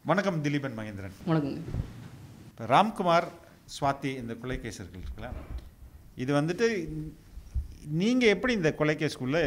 வணக்கம் திலீபன் மகேந்திரன் வணக்கங்க இப்போ ராம்குமார் சுவாதி இந்த கொலை கேஸ் இருக்கு இருக்குல்ல இது வந்துட்டு நீங்கள் எப்படி இந்த கொலை கேஸ்க்குள்ளே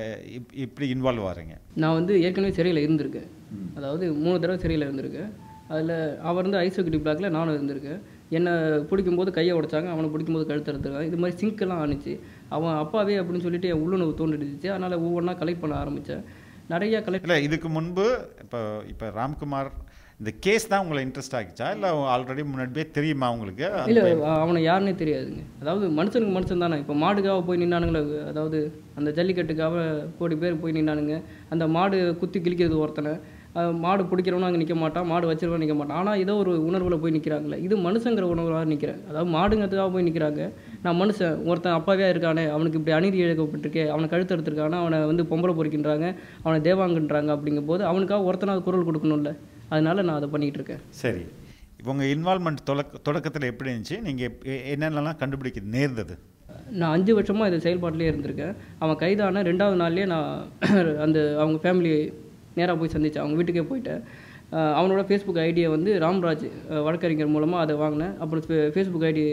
இப்படி இன்வால்வ் ஆகிறீங்க நான் வந்து ஏற்கனவே சிறையில் இருந்திருக்கேன் அதாவது மூணு தடவை சிறையில் இருந்திருக்கேன் அதில் அவர் வந்து ஐஸ் செக்யூரிட்டி பிளாக்ல நானும் இருந்திருக்கேன் என்னை பிடிக்கும்போது கையை உடைச்சாங்க அவனை பிடிக்கும்போது கழுத்து எடுத்துருக்காங்க இது மாதிரி சிங்க்கெல்லாம் ஆணுச்சு அவன் அப்பாவே அப்படின்னு சொல்லிட்டு என் உள்ளுணர்வு தோண்டிடுச்சு அதனால் ஒவ்வொன்றா கலெக்ட் பண்ண ஆரம்பித்தேன் நிறைய கலெக்ட் இல்லை இதுக்கு முன்பு இப்போ இப்போ ராம்குமார் இந்த கேஸ் தான் உங்களை இன்ட்ரெஸ்ட் ஆகிச்சா இல்லை ஆல்ரெடி முன்னாடியே தெரியுமா உங்களுக்கு இல்லை அவனை யாருன்னே தெரியாதுங்க அதாவது மனுஷனுக்கு மனுஷன் தானே இப்போ மாடுக்காக போய் நின்னானுங்களே அதாவது அந்த ஜல்லிக்கட்டுக்காக கோடி பேர் போய் நின்னானுங்க அந்த மாடு குத்தி கிழிக்கிறது ஒருத்தனை அஹ் மாடு பிடிக்கிறவனும் அங்கே நிற்க மாட்டான் மாடு வச்சிருவன் நிற்க மாட்டான் ஆனால் ஏதோ ஒரு உணர்வில் போய் நிற்கிறாங்களே இது மனுஷங்கிற உணர்வாக நிற்கிறேன் அதாவது மாடுங்கிறதுக்காக போய் நிற்கிறாங்க நான் மனுஷன் ஒருத்தன் அப்பாவே இருக்கானே அவனுக்கு இப்படி அநீதி இழக்கப்பட்டிருக்கே அவனை கழுத்து எடுத்திருக்கானே அவனை வந்து பொம்பளை பொறிக்கின்றாங்க அவனை தேவாங்கன்றாங்க அப்படிங்கும்போது அவனுக்காக ஒருத்தனாவது குரல் கொடுக்கணும்ல அதனால நான் அதை பண்ணிகிட்டு இருக்கேன் சரி உங்கள் இன்வால்மெண்ட் தொடக்க தொடக்கத்தில் எப்படி இருந்துச்சு நீங்கள் என்னென்னலாம் கண்டுபிடிக்க நேர்ந்தது நான் அஞ்சு வருஷமாக இது செயல்பாட்டிலே இருந்திருக்கேன் அவன் கைதான ரெண்டாவது நாள்லேயே நான் அந்த அவங்க ஃபேமிலி நேராக போய் சந்தித்தேன் அவங்க வீட்டுக்கே போயிட்டேன் அஹ் அவனோட ஃபேஸ்புக் ஐடியை வந்து ராம்ராஜ் அஹ் வழக்கறிஞர் மூலமாக அதை வாங்கினேன் அப்புறம் ஃபேஸ்புக் ஐடி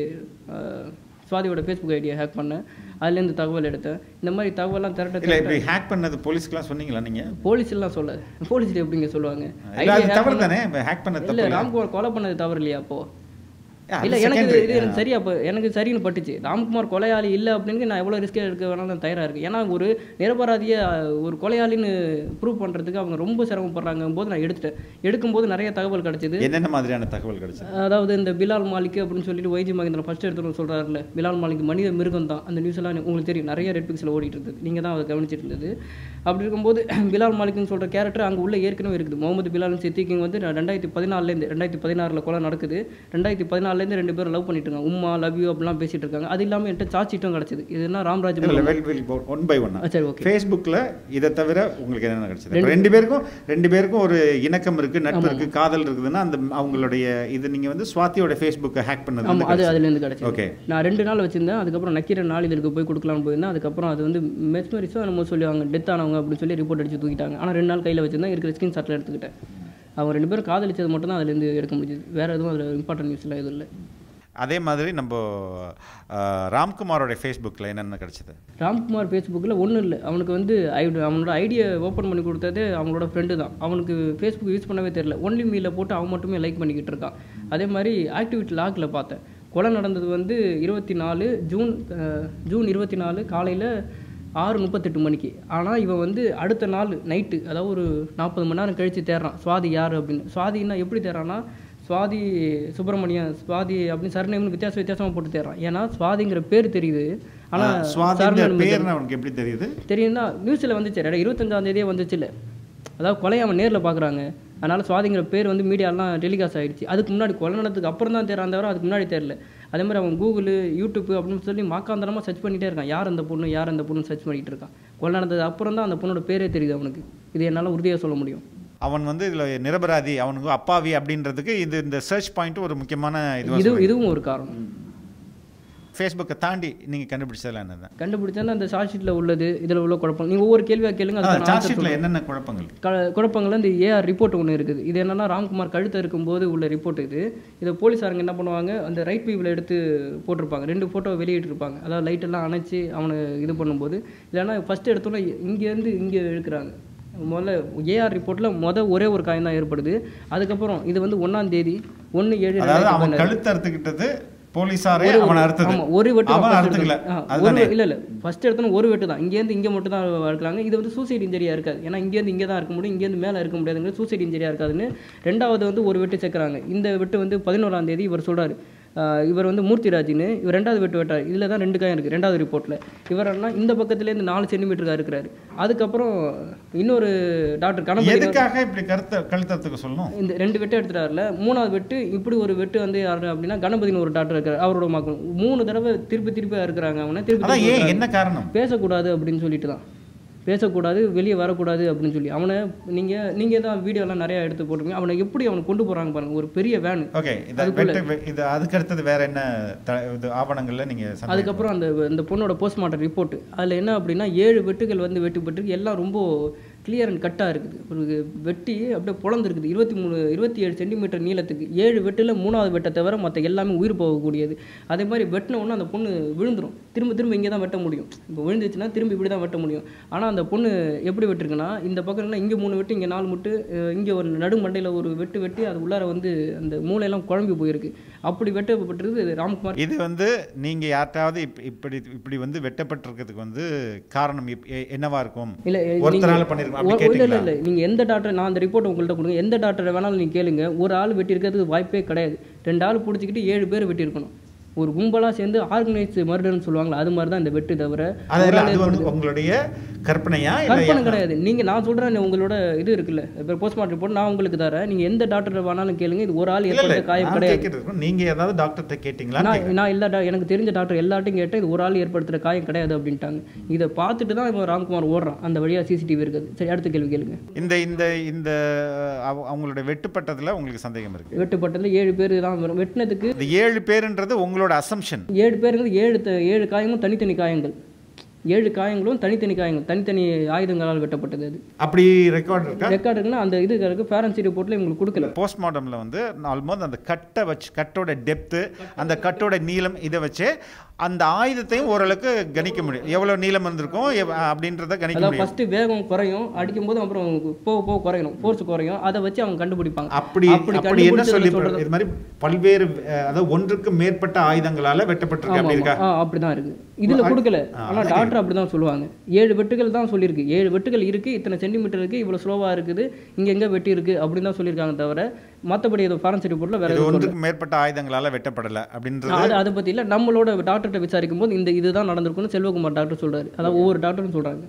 சுவாதியோட ஃபேஸ்புக் ஐடியை ஹேக் பண்ணேன் அதுலேருந்து தகவல் எடுத்தேன் இந்த மாதிரி தகவல்லாம் திரட்ட இல்லை திரட்ட இப்படி ஹேக் பண்ணது போலீஸ்க்குலாம் சொன்னீங்களா நீங்கள் போலீஸ் எல்லாம் சொல்ல போலீஸ் எப்படிங்க சொல்லுவாங்க இல்லை அது ஐடியா தவறு தானே ஹேக் பண்ணது இல்லை தப்பு ராம்குமார் கொலை பண்ணது தவறு இல்லையா அப்போ அது இல்ல எனக்கு secondary. இது எனக்கு சரியா இப்போ எனக்கு சரின்னு பட்டுச்சு ராம்குமார் கொலையாளி இல்லை அப்படின்னு நான் எவ்வளோ ரிஸ்க் எடுக்க வேணாலும் நான் தயாராக இருக்கேன் ஏன்னா ஒரு நிரபராதியை ஒரு கொலையாளின்னு ப்ரூவ் பண்ணுறதுக்கு அவங்க ரொம்ப சிரமப்படுறாங்க போது நான் எடுத்துட்டேன் எடுக்கும்போது நிறைய தகவல் கிடைச்சது என்னென்ன மாதிரியான தகவல் கிடைச்சது அதாவது இந்த பிலால் மாலிக் அப்படின்னு சொல்லிட்டு வைஜி மகேந்திரன் ஃபர்ஸ்ட் எடுத்துன்னு சொல்கிறாருல பிலால் மாலிக் மனித மிருகம் தான் அந்த நியூஸ் எல்லாம் உங்களுக்கு தெரியும் நிறைய ரெட் பிக்ஸில் ஓடிட்டு இருந்தது நீங்கள் தான் அதை கவனிச்சிட்டு இருந்தது அப்படி இருக்கும்போது பிலால் மாலிக்னு சொல்கிற கேரக்டர் அங்கே உள்ள ஏற்கனவே இருக்குது முகமது பிலால் சித்திக்கிங் வந்து ரெண்டாயிரத்தி பதினாலேருந்து ரெண்டாயிரத்தி பதினாறில் கொலை நடக்குது ரெண்டாயிரத்தி பதினாலேருந்து ரெண்டு பேரும் லவ் பண்ணிட்டு இருக்காங்க உம்மா லவ் யூ அப்படிலாம் பேசிட்டு இருக்காங்க அது இல்லாமல் என்கிட்ட சார்ஜ் ஷீட்டும் கிடச்சிது இதுனா ராம்ராஜ் இல்லை well well one by one ஆ, சரி ஓகே ஃபேஸ்புக்கில் இதை தவிர உங்களுக்கு என்னென்ன கிடைச்சது இப்ப ரெண்டு பேருக்கும் ரெண்டு பேருக்கும் ஒரு இணக்கம் இருக்கு நட்பு இருக்கு காதல் இருக்குதுன்னா அந்த அவங்களுடைய இது நீங்க வந்து சுவாதியோட ஃபேஸ்புக்கை ஹேக் பண்ணது ஆமாம் அது அதுலேருந்து கிடச்சிது ஓகே நான் ரெண்டு நாள் வச்சிருந்தேன் அதுக்கப்புறம் நக்கீர நாளிதழுக்கு போய் கொடுக்கலாம்னு போயிருந்தேன் அதுக்கப்புறம் அது வந்து மெஸ்மரிஸோ நம்ம சொல்லுவாங்க டெத் ஆனவங்க அப்படின்னு சொல்லி ரிப்போர்ட் அடிச்சு தூக்கிட்டாங்க ஆனால் ரெண்டு நாள் கையில் வச்சிருந்தேன் இருக்கிற ஸ்கிரீன் ஷாட்டில் எடுத்துக்கிட்டேன் அவங்க ரெண்டு பேரும் காதலிச்சது மட்டும் தான் அதுலேருந்து எடுக்க முடியுது வேறு எதுவும் அதில் இம்பார்ட்டன்ட் நியூஸ்லாம் எதுவும் இல்லை அதே மாதிரி நம்ம அஹ், ராம்குமாரோட ஃபேஸ்புக்கில் என்னென்ன கிடைச்சது ராம்குமார் ஃபேஸ்புக்கில் ஒன்றும் இல்லை அவனுக்கு வந்து ஐடி அவனோட ஐடியை ஓப்பன் பண்ணி கொடுத்தது அவங்களோட ஃப்ரெண்டு தான் அவனுக்கு ஃபேஸ்புக் யூஸ் பண்ணவே தெரியல ஒன்லி மீல போட்டு அவன் மட்டுமே லைக் பண்ணிக்கிட்டு இருக்கான் அதே மாதிரி ஆக்டிவிட்டி லாக்கில் பார்த்தேன் கொலை நடந்தது வந்து இருபத்தி நாலு ஜூன் அஹ், ஜூன் இருபத்தி நாலு காலையில் ஆறு முப்பத்தெட்டு மணிக்கு ஆனால் இவன் வந்து அடுத்த நாள் நைட்டு அதாவது ஒரு நாற்பது மணி நேரம் கழித்து தேடுறான் சுவாதி யார் அப்படின்னு சுவாதின்னா எப்படி தேடுறான்னா சுவாதி சுப்பிரமணியம் சுவாதி அப்படின்னு சர்நேம்னு வித்தியாச வித்தியாசமாக போட்டு தேடுறான் ஏன்னா சுவாதிங்கிற பேர் தெரியுது ஆனால் சுவாதின்ற பேர் அவனுக்கு எப்படி தெரியுது தெரியும்னா நியூஸில் வந்துச்சு ரெடா இருபத்தஞ்சாம் தேதியே வந்துச்சு இல்லை அதாவது கொலையை அவன் நேரில் பார்க்குறாங்க அதனால் சுவாதிங்கிற பேர் வந்து மீடியாலாம் டெலிகாஸ்ட் ஆயிடுச்சு அதுக்கு முன்னாடி கொலை நடந்ததுக்கு அப்புறம் தான் தேர்றான் தவிர அதுக்கு முன்னாடி தெரியல அதே மாதிரி அவன் கூகுள் யூடியூப் அப்படின்னு சொல்லி மாக்காந்தரமாக சர்ச் பண்ணிட்டே இருக்கான் யார் அந்த பொண்ணு யார் அந்த பொண்ணு சர்ச் பண்ணிட்டு இருக்கான் கொலை நடந்தது அப்புறம் தான் அந்த பொண்ணோட பேரே தெரியுது அவனுக்கு இது என்னால் உறுதியாக சொல்ல முடியும் அவன் வந்து இதில் நிரபராதி அவனுக்கு அப்பாவி அப்படின்றதுக்கு இது இந்த சர்ச் பாயிண்ட் ஒரு முக்கியமான இது இது இதுவும் ஒரு காரணம் ஃபேஸ்புக்கை தாண்டி நீங்கள் கண்டுபிடிச்சதெல்லாம் என்னது கண்டுபிடிச்சா அந்த ஷார்ட் ஷீட்டில் உள்ளது இதில் உள்ள குழப்பம் நீங்கள் ஒவ்வொரு கேள்வியாக கேளுங்க அதுக்கான சார்ஜ் answer ஷீட்டில் என்னென்ன குழப்பங்கள் க குழப்பங்கள்ல இந்த ஏஆர் ரிப்போர்ட் ஒன்று இருக்குது இது என்னன்னா ராம்குமார் கழுத்து இருக்கும்போது உள்ள ரிப்போர்ட் இது இதை போலீஸாரங்க என்ன பண்ணுவாங்க அந்த ரைட் வியூவில் எடுத்து போட்டிருப்பாங்க ரெண்டு ஃபோட்டோ வெளியிட்டிருப்பாங்க அதாவது லைட் எல்லாம் அணைச்சி அவனை இது பண்ணும்போது இல்லைன்னா ஃபஸ்ட்டு எடுத்தோன்னே இங்கேருந்து இங்கே இழுக்கிறாங்க முதல்ல ஏஆர் ரிப்போர்ட்டில் மொதல் ஒரே ஒரு காயம் தான் ஏற்படுது அதுக்கப்புறம் இது வந்து ஒன்றாம் தேதி ஒன்று ஏழு அதாவது ரெண்டாயிரத்தி அவன் பதினாறு. கழுத்து அறுத்துக்கிட்டது போலீஸாரே ஒரு- அவன் அறுத்தது ஆமா, ஒரு வெட்டு அவன் first அறுத்துக்கல எடுத்தோம். ஆ, அதுதானே ஒரு இல்ல இல்ல ஃபர்ஸ்ட் எடுத்தோம் ஒரு வெட்டு தான் இங்கேருந்து இங்கே மட்டும் தான் இருக்காங்க இது வந்து சூசைட் இன்ஜரியா இருக்காது ஏன்னா இங்கேருந்து இங்கே தான் இருக்க முடியும் இங்கேருந்து மேலே இருக்க முடியாதுங்கிறது சூசைட் இன்ஜரியா இருக்காதுன்னு ரெண்டாவது வந்து ஒரு வெட்டு சேர்க்குறாங்க இந்த வெட்டு வந்து பதினோராம் தேதி இவர் சொல்றாரு ஆஹ் இவர் வந்து மூர்த்திராஜின்னு இவர் ரெண்டாவது வெட்டு வெட்டார் இதில் தான் ரெண்டு காயம் இருக்குது ரெண்டாவது ரிப்போர்ட்டில் இவரெல்லாம் இந்த பக்கத்துலேருந்து நாலு சென்டிமீட்டருக்கா இருக்கிறாரு அதுக்கப்புறம் இன்னொரு டாக்டர் கணபதி எதுக்காக இப்படி கருத்த கழுத்தறதுக்கு சொல்லணும் இந்த ரெண்டு வெட்டு எடுத்துட்டாருல மூணாவது வெட்டு இப்படி ஒரு வெட்டு வந்து யாரு அப்படின்னா கணபதினு ஒரு டாக்டர் இருக்காரு அவரோட மகன் மூணு தடவை திருப்பி திருப்பி இருக்கிறாங்க அவனை திருப்பி அதான் திருப்பி ஏன் என்ன காரணம் பேசக்கூடாது அப்படின்னு சொல்லிட்டு தான் பேசக்கூடாது வெளியே வரக்கூடாது அப்படின்னு சொல்லி அவனை நீங்கள் நீங்கள் தான் வீடியோலாம் நிறையா எடுத்து போட்டிருக்கீங்க அவனை எப்படி அவனை கொண்டு போகிறாங்க பாருங்க ஒரு பெரிய வேன் ஓகே இது வெட்டு இது அதுக்கு அடுத்தது வேற என்ன த- இது ஆவணங்கள்ல நீங்க சந்தேகம் அதுக்கப்புறம் அந்த அந்த பொண்ணோட போஸ்ட்மார்ட்டம் ரிப்போர்ட் அதில் என்ன அப்படின்னா ஏழு வெட்டுகள் வந்து வெட்டுப்பட்டு எல்லாம் ரொம்ப கிளியர் அண்ட் கட்டாக இருக்குது ஒரு வெட்டி அப்படியே பொழந்துருக்குது இருபத்தி மூணு இருபத்தி ஏழு சென்டிமீட்டர் நீளத்துக்கு ஏழு வெட்டில் மூணாவது வெட்டை தவிர மற்ற எல்லாமே உயிர் போகக்கூடியது அதே மாதிரி வெட்டின உடனே அந்த பொண்ணு விழுந்துரும் திரும்ப திரும்ப இங்கே தான் வெட்ட முடியும் இப்போ விழுந்துச்சுன்னா திரும்ப இப்படி தான் வெட்ட முடியும் ஆனால் அந்த பொண்ணு எப்படி வெட்டிருக்குன்னா இந்த பக்கம் இங்கே மூணு வெட்டு இங்கே நாலு முட்டு இங்கே ஒரு நடு மண்டையில் ஒரு வெட்டு வெட்டி அது உள்ளார வந்து அந்த மூளையெல்லாம் குழம்பி போயிருக்கு அப்படி வெட்டப்பட்டிருக்கு ராம்குமார் இது வந்து நீங்க யார்ட்டாவது இப்- இப்படி இப்படி வந்து வெட்டப்பட்டிருக்கிறதுக்கு வந்து காரணம் இப்- எ- என்னவா இருக்கும் இல்லை ஒருத்தரால பண்ணிருக்கோம் அப்படி இல்லை இல்லை கேட்டீங்களா இல்லை நீங்கள் எந்த டாக்டர் நான் அந்த ரிப்போர்ட் உங்கள்கிட்ட கொடுங்க எந்த டாக்டரை வேணாலும் நீங்கள் கேளுங்க ஒரு ஆள் வெட்டியிருக்கிறதுக்கு வாய்ப்பே கிடையாது ரெண்டு ஆள் பிடிச்சிக்கிட்டு ஏழு பேர் வெட்டியிருக்கணும் ஒரு கும்பலாக சேர்ந்து ஆர்கனைஸ் மர்டர்னு சொல்லுவாங்களா அது மாதிரி தான் இந்த வெட்டு தவிர அது ஒரு இல்ல, ஆள் அது வந்து ஏற்படுது. உங்களுடைய கற்பனையா கற்பனை இல்ல கிடையாது நீங்கள் நான் சொல்கிறேன் உங்களோட இது இருக்குல்ல இப்போ போஸ்ட்மார்ட்டம் ரிப்போர்ட் நான் உங்களுக்கு தரேன் நீங்கள் எந்த டாக்டர் வேணாலும் கேளுங்க இது ஒரு ஆள் இல்ல இல்ல ஏற்படுத்த காயம் நான் கிடையாது கேட்கறது நீங்க ஏதாவது டாக்டர்கிட்ட கேட்டீங்களா நான் நான் இல்லை டா- எனக்கு தெரிஞ்ச டாக்டர் எல்லாட்டையும் கேட்டேன் இது ஒரு ஆள் ஏற்படுத்துகிற காயம் கிடையாது அப்படின்ட்டாங்க இதை பார்த்துட்டு தான் இவன் ராம்குமார் ஓடுறான் அந்த வழியாக சிசிடிவி இருக்குது சரி அடுத்த கேள்வி கேளுங்க இந்த இந்த இந்த அவ- அவங்களுடைய வெட்டுப்பட்டதுல உங்களுக்கு சந்தேகம் இருக்கு வெட்டுப்பட்டதில் ஏழு பேர் தான் வரும் வெட்டினதுக்கு இந்த ஏழு பேருன்றது உங்களோட அசம்ஷன் ஏழு பேருங்கிறது ஏழு த- ஏழு காயங்களும் தனித்தனி காயங்கள் ஏழு காயங்களும் தனித்தனி காயங்கள் தனித்தனி ஆயுதங்களால் வெட்டப்பட்டது அது அப்படி ரெக்கார்ட் இருக்கா ரெக்கார்டு இருக்குன்னா அந்த இது இருக்கு ஃபேரன்சி ரிப்போர்ட்டில் இவங்களுக்கு கொடுக்கல போஸ்ட்மார்ட்டம்ல வந்து ஆல்மோஸ்ட் அந்த கட்டை வச்சு கட்டோட டெப்த்து அந்த கட்டோட நீளம் இதை வச்சு அந்த ஆயுதத்தையும் ஓரளவுக்கு கணிக்க முடியும் எவ்வளவு நீளம் இருந்திருக்கும் எவ்- அப்படின்றத கணிக்க அதாவது முடியும் ஃபர்ஸ்ட் வேகம் குறையும் அடிக்கும் போது அப்புறம் போக போக குறையணும் ஃபோர்ஸ் குறையும் அதை வச்சு அவங்க கண்டுபிடிப்பாங்க அப்படி அப்படி அப்படி என்ன கண்டுபிடிச்சதுல சொல்லி சொல்றது- இது மாதிரி பல்வேறு அஹ், அதாவது ஒன்றுக்கு மேற்பட்ட ஆயுதங்களால வெட்டப்பட்டிருக்கு ஆமா அப்படி ஆமா இருக்கா ஆ அப்படிதான் இருக்கு இதுல கொடுக்கல ஆ, ஆனா டாக்டர் அப்படிதான் சொல்லுவாங்க ஏழு வெட்டுகள் தான் சொல்லியிருக்கு ஏழு வெட்டுகள் இருக்கு இத்தனை சென்டிமீட்டர் இருக்கு இவ்வளவு ஸ்லோவா இருக்குது இங்க எங்க வெட்டி இருக்கு அப்படின்னு தான் சொல்லியிருக்காங்க தவிர மத்தபடி ஏதோ ஃபாரன்சி ரிப்போர்ட்ல வேற இது எதுவும் சொல்லல. ஒன்றுக்கு மேற்பட்ட ஆயுதங்களால வெட்டப்படல அப்படின்றது அது அதை பத்தி இல்ல நம்மளோட டாக்டர்கிட்ட விசாரிக்கும் போது இந்த இதுதான் நடந்திருக்குன்னு செல்வகுமார் டாக்டர் சொல்றாரு அதாவது ஒவ்வொரு டாக்டரும் சொல்றாங்க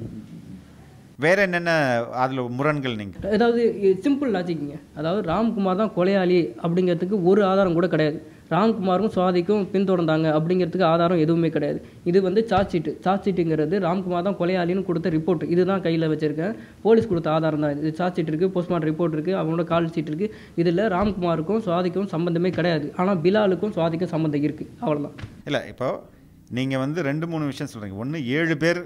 வேற என்னென்ன அதுல முரண்கள் நீங்க அதாவது சிம்பிள் லாஜிக்குங்க அதாவது ராம்குமார் தான் கொலையாளி அப்படிங்கிறதுக்கு ஒரு ஆதாரம் கூட கிடையாது ராம்குமாரும் சுவாதிக்கும் பின்தொடர்ந்தாங்க அப்படிங்கிறதுக்கு ஆதாரம் எதுவுமே கிடையாது இது வந்து சார்ஜ் ஷீட்டு சார்ஜ் ஷீட்டுங்கிறது ராம்குமார் தான் கொலையாளின்னு கொடுத்த ரிப்போர்ட் இதுதான் கையில் வச்சிருக்கேன் போலீஸ் கொடுத்த ஆதாரம் தான் இது சார்ஜ் ஷீட் இருக்குது போஸ்ட்மார்ட்டம் ரிப்போர்ட் இருக்குது அவங்களோட கால் ஷீட் இருக்குது இதில் ராம்குமாருக்கும் சுவாதிக்கும் சம்மந்தமே கிடையாது ஆனால் பிலாலுக்கும் சுவாதிக்கும் சம்மந்தம் இருக்குது அவ்வளோதான் இல்ல இப்போ நீங்க வந்து ரெண்டு மூணு விஷயம் சொல்றீங்க ஒண்ணு ஏழு பேர்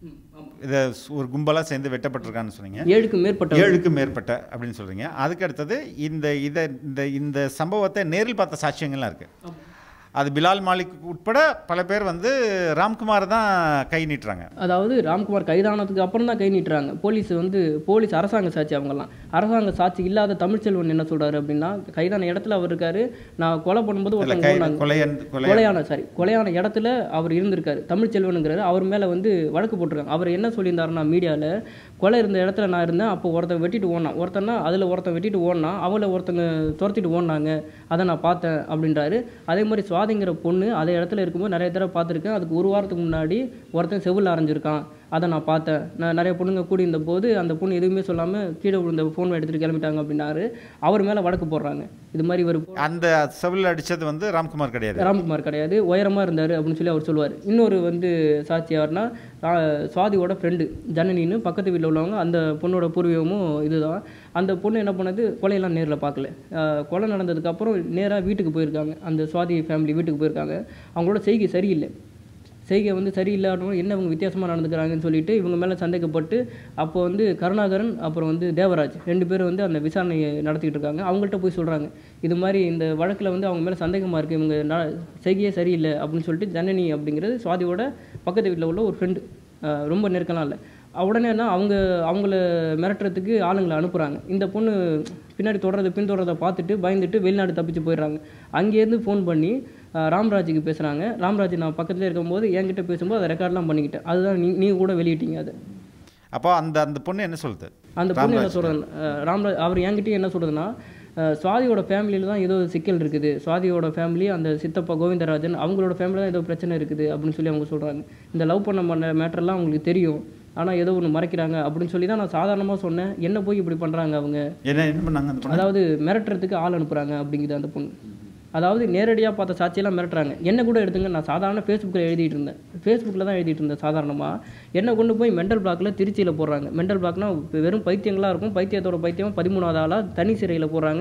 இதை ஒரு கும்பலா சேர்ந்து வெட்டப்பட்டிருக்கான்னு சொன்னீங்க ஏழுக்கு மேற்பட்ட ஏழுக்கு மேற்பட்ட அப்படின்னு சொல்றீங்க அதுக்கு அடுத்தது இந்த இதை இந்த இந்த சம்பவத்தை நேரில் பார்த்த சாட்சியங்கள்லாம் இருக்கு அது பிலால் மாலிக் உட்பட பல பேர் வந்து ராம்குமார் தான் கை நீட்டுறாங்க அதாவது ராம்குமார் கைதானதுக்கு அப்புறம் தான் கை நீட்டுறாங்க போலீஸ் வந்து போலீஸ் அரசாங்க சாட்சி அவங்கெல்லாம் அரசாங்க சாட்சி இல்லாத தமிழ்ச்செல்வன் என்ன சொல்றாரு அப்படின்னா கைதான இடத்துல அவர் இருக்காரு நான் கொலை பண்ணும்போது இல்ல ஒருத்தவங்க கை கொண்டாங்க கொலையன் கொலை கொலையான சாரி கொலையான இடத்துல அவர் இருந்திருக்காரு தமிழ்ச்செல்வனுங்கிறாரு அவர் மேலே வந்து வழக்கு போட்டிருக்காங்க அவர் என்ன சொல்லியிருந்தாருன்னா மீடியாவில் கொலை இருந்த இடத்துல நான் இருந்தேன் அப்போ ஒருத்தன் வெட்டிட்டு ஓடினான் ஒருத்தன்னா அதில் ஒருத்தன் வெட்டிட்டு ஓடினான் அவளை ஒருத்தங்க துரத்திட்டு ஓடினாங்க அதை நான் பார்த்தேன் அப்படின்றாரு அதே மாதிரி சுவாதிங்கிற பொண்ணு அதே இடத்துல இருக்கும்போது நிறைய தடவை பார்த்துருக்கேன் அதுக்கு ஒரு வாரத்துக்கு முன்னாடி ஒருத்தன் செவில் அரைஞ்சிருக்கான் அதை நான் பார்த்தேன் நான் நிறைய பொண்ணுங்க கூடி இருந்த போது அந்த பொண்ணு எதுவுமே சொல்லாமல் கீழே விழுந்த ஃபோன் எடுத்துகிட்டு கிளம்பிட்டாங்க அப்படின்னாரு அவர் மேலே வழக்கு போடுறாங்க இது மாதிரி இவர் அந்த செவில் அடிச்சது வந்து ராம்குமார் கிடையாது ராம்குமார் கிடையாது உயரமாக இருந்தார் அப்படின்னு சொல்லி அவர் சொல்லுவார் இன்னொரு வந்து சாட்சி யாருன்னா ரா- சுவாதியோட ஃப்ரெண்டு ஜனனின்னு பக்கத்து வீட்டில் உள்ளவங்க அந்த பொண்ணோட பூர்வீகமும் இதுதான் அந்த பொண்ணு என்ன பண்ணது கொலையெல்லாம் நேரில் பார்க்கல ஆஹ் கொலை நடந்ததுக்கப்புறம் நேராக வீட்டுக்கு போயிருக்காங்க அந்த சுவாதி ஃபேமிலி வீட்டுக்கு போயிருக்காங்க அவங்களோட செய்கை சரியில்லை செய்கை வந்து சரியில்லாட்டவும் என்ன இவங்க வித்தியாசமாக நடந்துக்கிறாங்கன்னு சொல்லிட்டு இவங்க மேலே சந்தேகப்பட்டு அப்போ வந்து கருணாகரன் அப்புறம் வந்து தேவராஜ் ரெண்டு பேரும் வந்து அந்த விசாரணையை நடத்திக்கிட்டு இருக்காங்க அவங்கள்ட்ட போய் சொல்கிறாங்க இது மாதிரி இந்த வழக்கில் வந்து அவங்க மேலே சந்தேகமாக இருக்குது இவங்க ந- செய்கையே சரியில்லை அப்படின்னு சொல்லிட்டு ஜனனி அப்படிங்கிறது சுவாதியோட பக்கத்து வீட்டில் உள்ள ஒரு ஃப்ரெண்டு ரொம்ப நெருக்கலாம் இல்லை உடனே என்ன அவங்க அவங்கள மிரட்டுறதுக்கு ஆளுங்களை அனுப்புகிறாங்க இந்த பொண்ணு பின்னாடி தொடர்றதை பின்தொடர்றதை பார்த்துட்டு பயந்துட்டு வெளிநாடு தப்பிச்சு போயிடுறாங்க அங்கேருந்து ஃபோன் பண்ணி அஹ், ராம்ராஜுக்கு பேசுகிறாங்க ராம்ராஜ் நான் பக்கத்தில் இருக்கும்போது என்கிட்ட பேசும்போது அதை ரெக்கார்ட்லாம் பண்ணிக்கிட்டேன் அதுதான் நீ நீ கூட வெளியிட்டீங்க அதை அப்போ அந்த அந்த பொண்ணு என்ன சொல்லுது அந்த பொண்ணு என்ன சொல்கிறது ராம்ராஜ் அவர் என்கிட்டயும் என்ன சொல்கிறதுனா சுவாதியோட ஃபேமிலியில் தான் ஏதோ சிக்கல் இருக்குது சுவாதியோட ஃபேமிலி அந்த சித்தப்பா கோவிந்தராஜன் அவங்களோட ஃபேமிலி தான் ஏதோ பிரச்சனை இருக்குது அப்படின்னு சொல்லி அவங்க சொல்கிறாங்க இந்த லவ் பண்ண பண்ண மேட்டர்லாம் அவங்களுக்கு தெரியும் ஆனால் ஏதோ ஒன்று மறைக்கிறாங்க அப்படின்னு சொல்லி தான் நான் சாதாரணமாக சொன்னேன் என்ன போய் இப்படி பண்ணுறாங்க அவங்க என்ன என்ன பண்ணாங்க அந்த பொண்ணு அதாவது மிரட்டுறதுக்கு ஆள் அனுப்புகிறாங்க அப்படிங்குது அந்த பொண்ணு அதாவது நேரடியாக பார்த்த சாட்சியெல்லாம் மிரட்டுறாங்க என்ன கூட எடுத்துங்க நான் சாதாரண ஃபேஸ்புக்கில் எழுதிட்டு இருந்தேன் ஃபேஸ்புக்கில் தான் எழுதிட்டு இருந்தேன் சாதாரணமாக என்னை கொண்டு போய் மெண்டல் பிளாக்ல திருச்சியில் போடுறாங்க மெண்டல் பிளாக்னா வெறும் பைத்தியங்களாக இருக்கும் பைத்தியத்தோட பைத்தியம் பதிமூணாவது ஆளாக தனி சிறையில் போடுறாங்க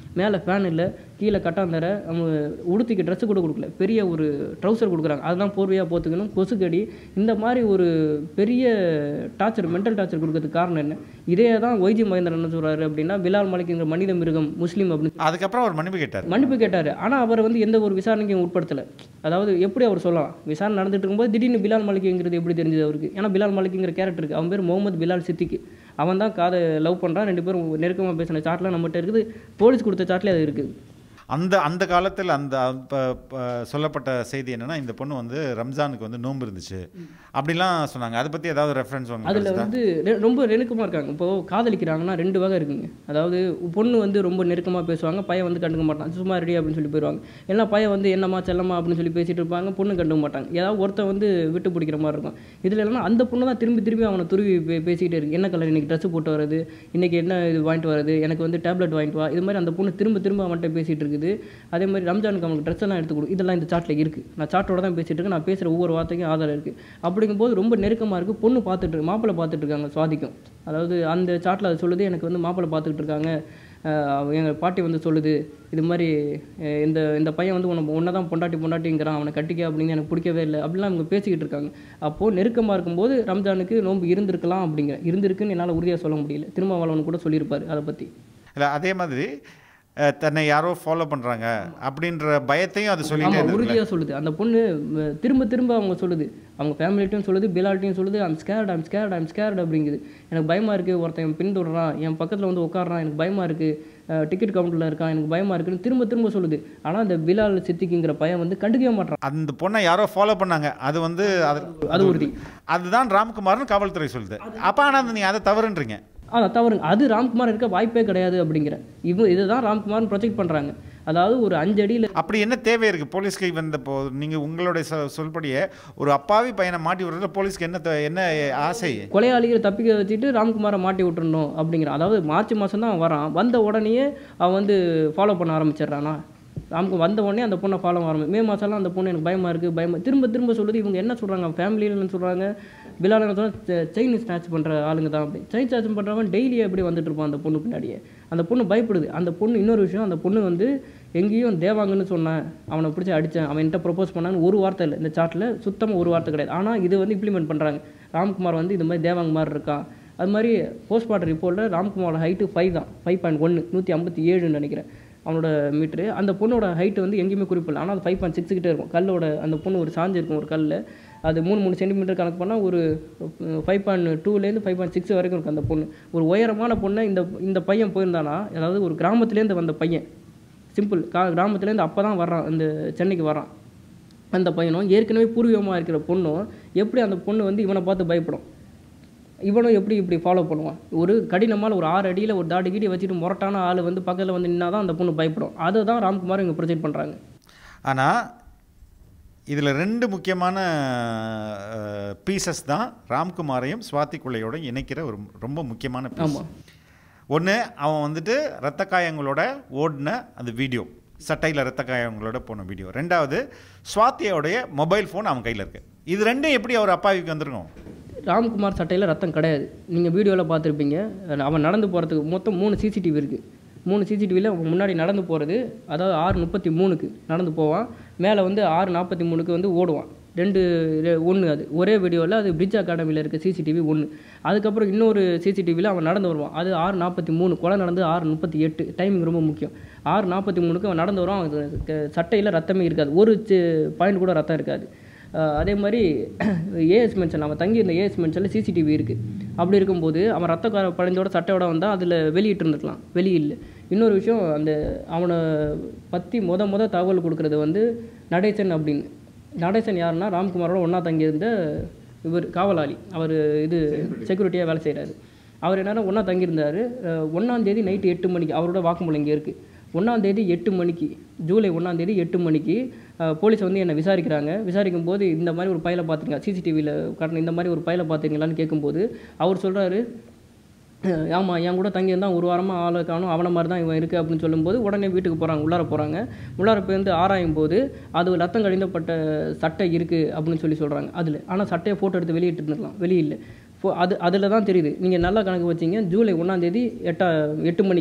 மேலே ஃபேன் இல்லை கீழே கட்டாந்தர அவங்க உடுத்திக்க ட்ரெஸ்ஸு கூட கொடுக்கல பெரிய ஒரு ட்ரௌசர் கொடுக்குறாங்க அதுதான் போர்வையாக போத்துக்கணும் கொசுக்கடி இந்த மாதிரி ஒரு பெரிய டார்ச்சர் மென்டல் டார்ச்சர் கொடுக்கறதுக்கு காரணம் என்ன இதே தான் ஒய்ஜி மகேந்திரன் என்ன சொல்கிறாரு அப்படின்னா பிலால் மலிக்குங்கிற மனித மிருகம் முஸ்லீம் அப்படின்னு அதுக்கப்புறம் அவர் மன்னிப்பு கேட்டார் மன்னிப்பு கேட்டார் ஆனால் அவர் வந்து எந்த ஒரு விசாரணைக்கும் உட்படுத்தலை அதாவது எப்படி அவர் சொல்லலாம் விசாரணை நடந்துட்டு இருக்கும்போது திடீர்னு பிலால் மலிக்குங்கிறது எப்படி தெரிஞ்சது அவருக்கு ஏன்னா பிலால் மலிக்குங்கிற கேரக்டருக்கு அவன் பேர் முகமது பிலால் சித்திக்கு அவன் தான் காதை லவ் பண்ணுறான் ரெண்டு பேரும் நெருக்கமாக பேசின சாட்லாம் நம்மகிட்ட இருக்குது போலீஸ் கொடுத்த சாட்லேயே அது இருக்குது அந்த அந்த காலத்தில் அந்த அப்ப- அப்ப சொல்லப்பட்ட செய்தி என்னன்னா இந்த பொண்ணு வந்து ரம்ஜானுக்கு வந்து நோன்பு இருந்துச்சு அப்படிலாம் சொன்னாங்க அதை பற்றி ஏதாவது ரெஃபரன்ஸ் அதில் உங்களுக்கு வந்து ரெ- ரொம்ப நெருக்கமாக இருக்காங்க இப்போது காதலிக்கிறாங்கன்னா ரெண்டு வகை இருக்குங்க அதாவது பொண்ணு வந்து ரொம்ப நெருக்கமாக பேசுவாங்க பையன் வந்து கண்டுக்க மாட்டான் சும்மா ரெடி அப்படின்னு சொல்லி போயிடுவாங்க இல்லைனா பையன் வந்து என்னம்மா செல்லம்மா அப்படின்னு சொல்லி பேசிட்டு இருப்பாங்க பொண்ணு கண்டுக்க மாட்டாங்க ஏதாவது ஒருத்தன் வந்து விட்டு பிடிக்கிற மாதிரி இருக்கும் இதில் இல்லைனா அந்த பொண்ணு தான் திரும்பி திரும்பி அவனை துருவி பே பேசிக்கிட்டே இருக்கு என்ன கலர் இன்னைக்கு ட்ரெஸ் போட்டு வருது இன்னைக்கு என்ன இது வாங்கிட்டு வருது எனக்கு வந்து டேப்லெட் வாங்கிட்டு வா இது மாதிரி அந்த பொண்ணு திரும்ப திரும்ப அவன்கிட்ட பேசிகிட்டு இருக்குது அதே மாதிரி ரம்ஜானுக்கு அவனுக்கு ட்ரெஸ் எல்லாம் எடுத்து கொடு இதெல்லாம் இந்த சாட்டில் இருக்குது நான் சாட்டோட தான் பேசிகிட்டு இருக்கேன் நான் பேசுகிற ஒவ்வொரு வார்த்தைக்கும் ஆதாரம் இருக்குது அப்படிங்கும்போது ரொம்ப நெருக்கமாக இருக்குது பொண்ணு பார்த்துட்டு இருக்கு மாப்பிள்ளை பார்த்துட்டு இருக்காங்க சுவாதிக்கும் அதாவது அந்த சாட்டில் அது சொல்லுது எனக்கு வந்து மாப்பிள்ளை பார்த்துக்கிட்டு இருக்காங்க எங்கள் பாட்டி வந்து சொல்லுது இது மாதிரி அஹ் இந்த இந்த பையன் வந்து உன்னை உன்னை தான் பொண்டாட்டி பொண்டாட்டிங்கிறான் அவனை கட்டிக்க அப்படின்னு எனக்கு பிடிக்கவே இல்லை அப்படிலாம் அவங்க பேசிக்கிட்டு இருக்காங்க அப்போது நெருக்கமாக இருக்கும்போது ரம்ஜானுக்கு நோன்பு இருந்திருக்கலாம் அப்படிங்கிற இருந்திருக்குன்னு என்னால் உறுதியாக சொல்ல முடியல திருமாவளவன் கூட சொல்லியிருப்பார் அதை பற்றி இல்லை அதே மாதிரி அஹ், தன்னை யாரோ ஃபாலோ பண்ணுறாங்க அப்படின்ற பயத்தையும் அது சொல்லிட்டே ஆமாம் இருந்தது உறுதியாக சொல்லுது அந்த பொண்ணு ம, திரும்ப திரும்ப அவங்க சொல்லுது அவங்க ஃபேமிலிட்டையும் சொல்லுது பிலால்ட்டையும் சொல்லுது I'm scared I'm scared I'm scared அப்படிங்குது எனக்கு பயமாக இருக்குது ஒருத்தன் என் பின்தொடரான் என் பக்கத்தில் வந்து உட்காடுறான் எனக்கு பயமாக இருக்குது டிக்கெட் கவுண்டரில் இருக்கான் எனக்கு பயமாக இருக்குன்னு திரும்ப திரும்ப சொல்லுது ஆனால் அந்த பிலால் சித்திக்குங்கிற பையன் வந்து கண்டுக்கவே மாட்டான் அந்த பொண்ணை யாரோ ஃபாலோ பண்ணாங்க அது வந்து அது அது உறுதி அதுதான் ராம்குமார்னு காவல்துறை சொல்லுது அப்போ ஆனால் நீங்கள் அதை தவறுன்றீங்க அதான் தவறுங்க அது ராம்குமார் இருக்க வாய்ப்பே கிடையாது அப்படிங்கிற இவ இதுதான் ராம்குமார்னு ப்ரொஜெக்ட் பண்ணுறாங்க அதாவது ஒரு அஞ்சு அடியில் அப்படி என்ன தேவை இருக்குது போலீஸ்க்கு வந்தப்போ நீங்கள் உங்களுடைய சொ சொல்படியே ஒரு அப்பாவி பையனை மாட்டி விடுறதுல போலீஸ்க்கு என்ன தே- என்ன ஆசை கொலையாளிகளை தப்பிக்க வச்சுட்டு ராம்குமாரை மாட்டி விட்டுறணும் அப்படிங்கிற அதாவது மார்ச் மாதம் தான் வரான் வந்த உடனேயே அவன் வந்து ஃபாலோ பண்ண ஆரம்பிச்சிடுறானா ராம்கு வந்த உடனே அந்த பொண்ணை ஃபாலோ ஆரம்பி மே மாதம்லாம் அந்த பொண்ணு எனக்கு பயமாக இருக்குது பயமாக திரும்ப திரும்ப சொல்லுது இவங்க என்ன சொல்கிறாங்க ஃபேமிலியில் என்ன சொல்கிறாங்க பிலால் என்ன சொல்கிறாங்க செயின் ஸ்நாச் பண்ணுற ஆளுங்க தான் அப்படி செயின் ஸ்நாச் பண்ணுறவன் டெய்லியே எப்படி வந்துட்டு இருப்பான் அந்த பொண்ணு பின்னாடியே அந்த பொண்ணு பயப்படுது அந்த பொண்ணு இன்னொரு விஷயம் அந்த பொண்ணு வந்து எங்கேயும் தேவாங்கன்னு சொன்னேன் அவனை பிடிச்சி அடித்தேன் அவன் என்கிட்ட ப்ரொப்போஸ் பண்ணான்னு ஒரு வார்த்தை இல்லை இந்த சாட்டில் சுத்தமாக ஒரு வார்த்தை கிடையாது ஆனால் இது வந்து இம்ப்ளிமெண்ட் பண்ணுறாங்க ராம்குமார் வந்து இது மாதிரி தேவாங்க மாதிரி இருக்கான் அது மாதிரி போஸ்ட்மார்ட்டம் ரிப்போர்ட்டில் ராம்குமாரோட ஹைட்டு ஃபைவ் தான் ஃபைவ் பாயிண்ட் ஒன்று நூற்றி ஐம்பத்தி ஏழுன்னு நினைக்கிறேன் அவனோட மீட்ரு அந்த பொண்ணோட ஹைட்டு வந்து எங்கேயுமே குறிப்பிடல ஆனால் அது ஃபைவ் பாயிண்ட் சிக்ஸ் கிட்டே இருக்கும் கல்லோட அந்த பொண்ணு ஒரு சாஞ்சு இருக்கும் ஒரு கல்லில் அது மூணு மூணு சென்டிமீட்டர் கணக்கு பண்ணால் ஒரு ஃபைவ் பாயிண்ட் டூலேருந்து ஃபைவ் பாயிண்ட் சிக்ஸ் வரைக்கும் இருக்கும் அந்த பொண்ணு ஒரு உயரமான பொண்ணை இந்த இந்த பையன் போயிருந்தானா அதாவது ஒரு கிராமத்துலேருந்து வந்த பையன் சிம்பிள் கா கிராமத்துலேருந்து அப்போ தான் வர்றான் இந்த சென்னைக்கு வரான் அந்த பையனும் ஏற்கனவே பூர்வீகமாக இருக்கிற பொண்ணும் எப்படி அந்த பொண்ணு வந்து இவனை பார்த்து பயப்படும் இவனும் எப்படி இப்படி ஃபாலோ பண்ணுவான் ஒரு கடினமான ஒரு ஆறு அடியில் ஒரு தாடி கீடி வச்சுட்டு முரட்டான ஆள் வந்து பக்கத்தில் வந்து நின்னா தான் அந்த பொண்ணு பயப்படும் அதை தான் ராம்குமார் இங்கே ப்ரொஜெக்ட் பண்ணுறாங்க ஆனால் இதில் ரெண்டு முக்கியமான பீசஸ் தான் ராம்குமாரையும் சுவாதி குள்ளையோட இணைக்கிற ஒரு ரொம்ப முக்கியமான பீஸ் ஆமாம் ஒன்று அவன் வந்துட்டு ரத்த காயங்களோட ஓடின அந்த வீடியோ சட்டையில் ரத்த காயங்களோட போன வீடியோ ரெண்டாவது சுவாத்தியோடைய மொபைல் ஃபோன் அவன் கையில் இருக்கு இது ரெண்டும் எப்படி அவர் அப்பாவிக்கு வந்துருக்கும் ராம்குமார் சட்டையில் ரத்தம் கிடையாது நீங்கள் வீடியோவில் பார்த்துருப்பீங்க அவன் நடந்து போகிறதுக்கு மொத்தம் மூணு சிசிடிவி இருக்குது மூணு சிசிடிவியில் முன்னாடி நடந்து போகிறது அதாவது ஆறு முப்பத்தி மூணுக்கு நடந்து போவான் மேலே வந்து ஆறு நாற்பத்தி மூணுக்கு வந்து ஓடுவான் ரெண்டு ஒன்று அது ஒரே வீடியோவில் அது பிரிட்ஜ் அகாடமியில் இருக்க சிசிடிவி ஒன்று அதுக்கப்புறம் இன்னொரு சிசிடிவியில் அவன் நடந்து வருவான் அது ஆறு நாற்பத்தி மூணு கொலை நடந்து ஆறு முப்பத்தி எட்டு டைமிங் ரொம்ப முக்கியம் ஆறு நாற்பத்தி மூணுக்கு அவன் நடந்து வருவான் அவனுக்கு சட்டையில் ரத்தமே இருக்காது ஒரு பாயிண்ட் கூட ரத்தம் இருக்காது அஹ் அதே மாதிரி ஏஎஸ் மென்ஷன் அவன் தங்கி இருந்த ஏஎஸ் மென்ஷனில் சிசிடிவி இருக்குது அப்படி இருக்கும்போது அவன் ரத்த கார படைஞ்சோட சட்டையோட வந்தால் அதில் வெளியிட்டு இருந்துக்கலாம் வெளியில்லை இன்னொரு விஷயம் அந்த அவனை பற்றி முத முத தகவல் கொடுக்குறது வந்து நடேசன் அப்படின்னு நடேசன் யாருன்னா ராம்குமாரோட ஒன்றா தங்கியிருந்த இவர் காவலாளி அவர் இது செக்யூரிட்டியாக வேலை செய்கிறாரு அவர் என்னன்னா ஒன்றா தங்கியிருந்தார் ஒன்றாந்தேதி நைட்டு எட்டு மணிக்கு அவரோட வாக்குமூலம் இங்கே இருக்குது ஒன்றாந்தேதி எட்டு மணிக்கு ஜூலை ஒன்றாந்தேதி எட்டு மணிக்கு அஹ், போலீஸ் வந்து என்னை விசாரிக்கிறாங்க விசாரிக்கும் போது இந்த மாதிரி ஒரு பையலை பார்த்துருங்க சிசிடிவியில் காட்டின இந்த மாதிரி ஒரு பையலை பார்த்துருங்களான்னு கேட்கும்போது அவர் சொல்கிறாரு ஆமாம் என் கூட தங்கியிருந்தான் ஒரு வாரமாக ஆளை காணும் அவனை மாதிரி தான் இவன் இருக்குது அப்படின்னு சொல்லும்போது உடனே வீட்டுக்கு போகிறாங்க உள்ளார போகிறாங்க உள்ளார போய் வந்து ஆராயும் போது அது ரத்தம் கடிந்தப்பட்ட சட்டை இருக்குது அப்படின்னு சொல்லி சொல்கிறாங்க அதில் ஆனால் சட்டையை ஃபோட்டோ எடுத்து வெளியிட்டு இருந்துருக்கலாம் வெளியில் ஃபோ அது அதில் தான் தெரியுது நீங்கள் நல்லா கணக்கு வச்சீங்க ஜூலை ஒன்றாந்தேதி எட்டா எட்டு மணிக்கு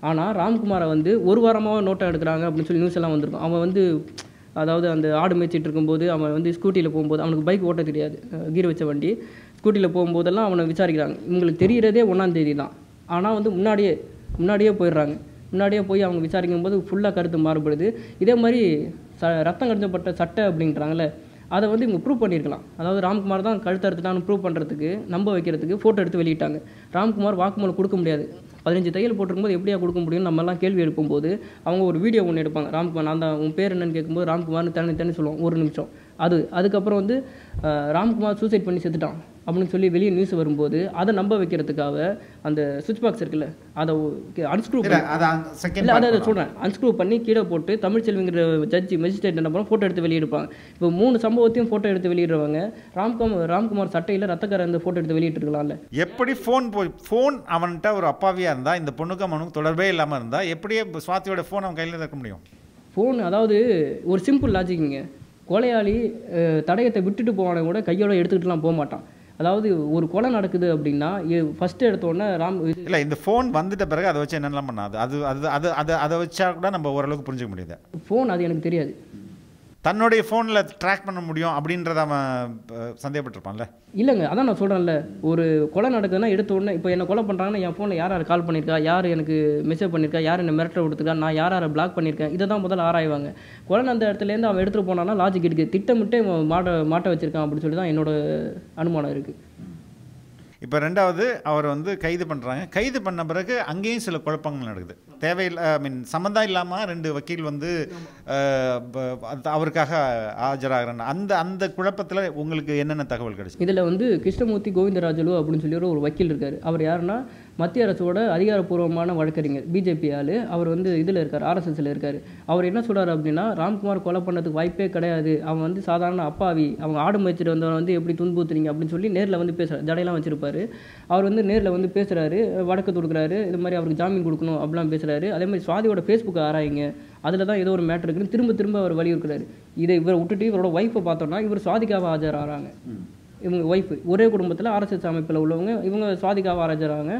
ஆனால் ராம்குமாரை வந்து ஒரு வாரமாக நோட்டை எடுக்கிறாங்க அப்படின்னு சொல்லி நியூஸ் எல்லாம் வந்திருக்கும் அவன் வந்து அதாவது அந்த ஆடு மேய்ச்சிட்டு இருக்கும்போது அவன் வந்து ஸ்கூட்டியில் போகும்போது அவனுக்கு பைக் ஓட்ட தெரியாது கீர் வச்ச வண்டி ஸ்கூட்டியில் போகும்போதெல்லாம் அவனை விசாரிக்கிறாங்க இவங்களுக்கு தெரிகிறதே ஒன்றாம் தேதி தான் ஆனால் வந்து முன்னாடியே முன்னாடியே போயிடுறாங்க முன்னாடியே போய் அவங்க விசாரிக்கும் போது ஃபுல்லாக கருத்து மாறுபடுது இதே மாதிரி ச ரத்தம் கடிஞ்சப்பட்ட சட்டை அப்படின்றாங்கல்ல அதை வந்து இவங்க ப்ரூவ் பண்ணியிருக்கலாம் அதாவது ராம்குமார் தான் கழுத்து அறுத்துட்டான்னு ப்ரூவ் பண்ணுறதுக்கு நம்ப வைக்கிறதுக்கு ஃபோட்டோ எடுத்து வெளியிட்டாங்க ராம்குமார் வாக்குமூலம் கொடுக்க முடியாது பதினஞ்சு தையல் போட்டிருக்கும்போது எப்படியா கொடுக்க முடியும்னு நம்மலாம் கேள்வி எழுப்பும்போது அவங்க ஒரு வீடியோ ஒன்று எடுப்பாங்க ராம்குமார் நான் தான் உன் பேர் என்னன்னு கேட்கும்போது ராம்குமார்னு தனி தனி சொல்லுவோம் ஒரு நிமிஷம் அது அதுக்கப்புறம் வந்து அஹ், ராம்குமார் சூசைட் பண்ணி செத்துட்டான் அப்படின்னு சொல்லி வெளியே நியூஸ் வரும்போது அதை நம்ப வைக்கிறதுக்காக அந்த சுவிட்ச் பாக்ஸ் இருக்குல்ல அதை அன்ஸ்க்ரூ இல்ல அது செகண்ட் இல்லை அதை அதை சொல்கிறேன் அன்ஸ்க்ரூ பண்ணி கீழே போட்டு தமிழ்ச்செல்விங்கிற ஜட்ஜி மெஜிஸ்ட்ரேட் என்ன பண்ண ஃபோட்டோ எடுத்து வெளியிடுப்பாங்க இப்போ மூணு சம்பவத்தையும் ஃபோட்டோ எடுத்து வெளியிடுறவங்க ராம்குமார் ராம்குமார் சட்டையில் ரத்தக்கார இந்த ஃபோட்டோ எடுத்து வெளியிட்டிருக்கலாம்ல எப்படி ஃபோன் போய் ஃபோன் அவன்கிட்ட ஒரு அப்பாவியா இருந்தா இந்த பொண்ணுக்கும் அவனுக்கும் தொடர்பே இல்லாம இருந்தா எப்படி சுவாதியோட ஃபோன் அவன் கையில இருக்க முடியும் ஃபோன் அதாவது ஒரு சிம்பிள் லாஜிக்குங்க கொலையாளி அஹ், தடயத்தை விட்டுட்டு போவானே கூட கையோட எடுத்துக்கிட்டுலாம் போக மாட்டான் அதாவது ஒரு கொலை நடக்குது அப்படின்னா ஃபஸ்ட்டு எடுத்த உடனே ராம் இது இல்ல இந்த ஃபோன் வந்துட்ட பிறகு அதை வச்சு என்னெல்லாம் பண்ணாது அது அது அது அதை அதை வச்சா கூட நம்ம ஓரளவுக்கு புரிஞ்சுக்க முடியுது ஃபோன் அது எனக்கு தெரியாது தன்னுடைய ஃபோனில் ட்ராக் பண்ண முடியும் அப்படின்றத அவன் அஹ், சந்தேகப்பட்டிருப்பான்ல இல்லைங்க அதான் நான் சொல்கிறேன்ல ஒரு கொலை நடக்குதுன்னா எடுத்த உடனே இப்போ என்ன கொலை பண்ணுறாங்கன்னா என் ஃபோனில் யார் யார் கால் பண்ணியிருக்கா யார் எனக்கு மெசேஜ் பண்ணியிருக்கா யார் என்ன மிரட்ட கொடுத்துருக்கா நான் யார் யாரை பிளாக் பண்ணியிருக்கேன் இதை தான் முதல்ல ஆராய்வாங்க கொலை நடந்த இடத்துலேருந்து அவன் எடுத்துகிட்டு போனான்னா லாஜிக் இருக்குது திட்டமிட்டே இவன் மாட்ட மாட்ட வச்சிருக்கான் அப்படின்னு சொல்லி தான் என்னோட அனுமானம் இருக்குது இப்போ ரெண்டாவது அவர் வந்து கைது பண்ணுறாங்க கைது பண்ண பிறகு அங்கேயும் சில குழப்பங்கள் நடக்குது தேவையில்லை ஐ மீன் சம்மந்தம் இல்லாமல் ரெண்டு வக்கீல் வந்து அஹ், ப- அது அவருக்காக ஆஜராகிறாங்க அந்த அந்த குழப்பத்தில் உங்களுக்கு என்னென்ன தகவல் கிடைச்சு இதில் வந்து கிருஷ்ணமூர்த்தி கோவிந்தராஜலு அப்படின்னு சொல்லி ஒரு வக்கீல் இருக்கார் அவர் யாருன்னா மத்திய அரசோட அதிகாரப்பூர்வமான வழக்கறிஞர் பிஜேபி ஆள் அவர் வந்து இதில் இருக்கார் ஆர்எஸ்எஸ்ல இருக்கார் அவர் என்ன சொல்றாரு அப்படின்னா ராம்குமார் கொலை பண்ணதுக்கு வாய்ப்பே கிடையாது அவன் வந்து சாதாரண அப்பாவி அவங்க ஆடு மேய்ச்சிட்டு வந்தவன் வந்து எப்படி துன்புறுத்துறீங்க அப்படின்னு சொல்லி நேரில் வந்து பேசுகிறார் ஜடையெல்லாம் வச்சிருப்பாரு அவர் வந்து நேரில் வந்து பேசுகிறாரு வழக்கு தொடுக்குறாரு இது மாதிரி அவருக்கு ஜாமீன் கொடுக்கணும் அப்படிலாம் பேசுகிறாரு அதே மாதிரி சுவாதியோட ஃபேஸ்புக் ஆராயுங்க அதில் தான் ஏதோ ஒரு மேட்டர் இருக்குன்னு திரும்ப திரும்ப அவர் வலியுறுக்கிறாரு இதை இவரை விட்டுட்டு இவரோட ஒய்ஃபை பார்த்தோம்னா இவர் சுவாதிக்காக ஆஜராகிறாங்க இவங்க ஒய்ஃபு ஒரே குடும்பத்தில் ஆர்எஸ்எஸ் அமைப்பில் உள்ளவங்க இவங்க சுவாதிகாவை ஆராய்ச்சாங்க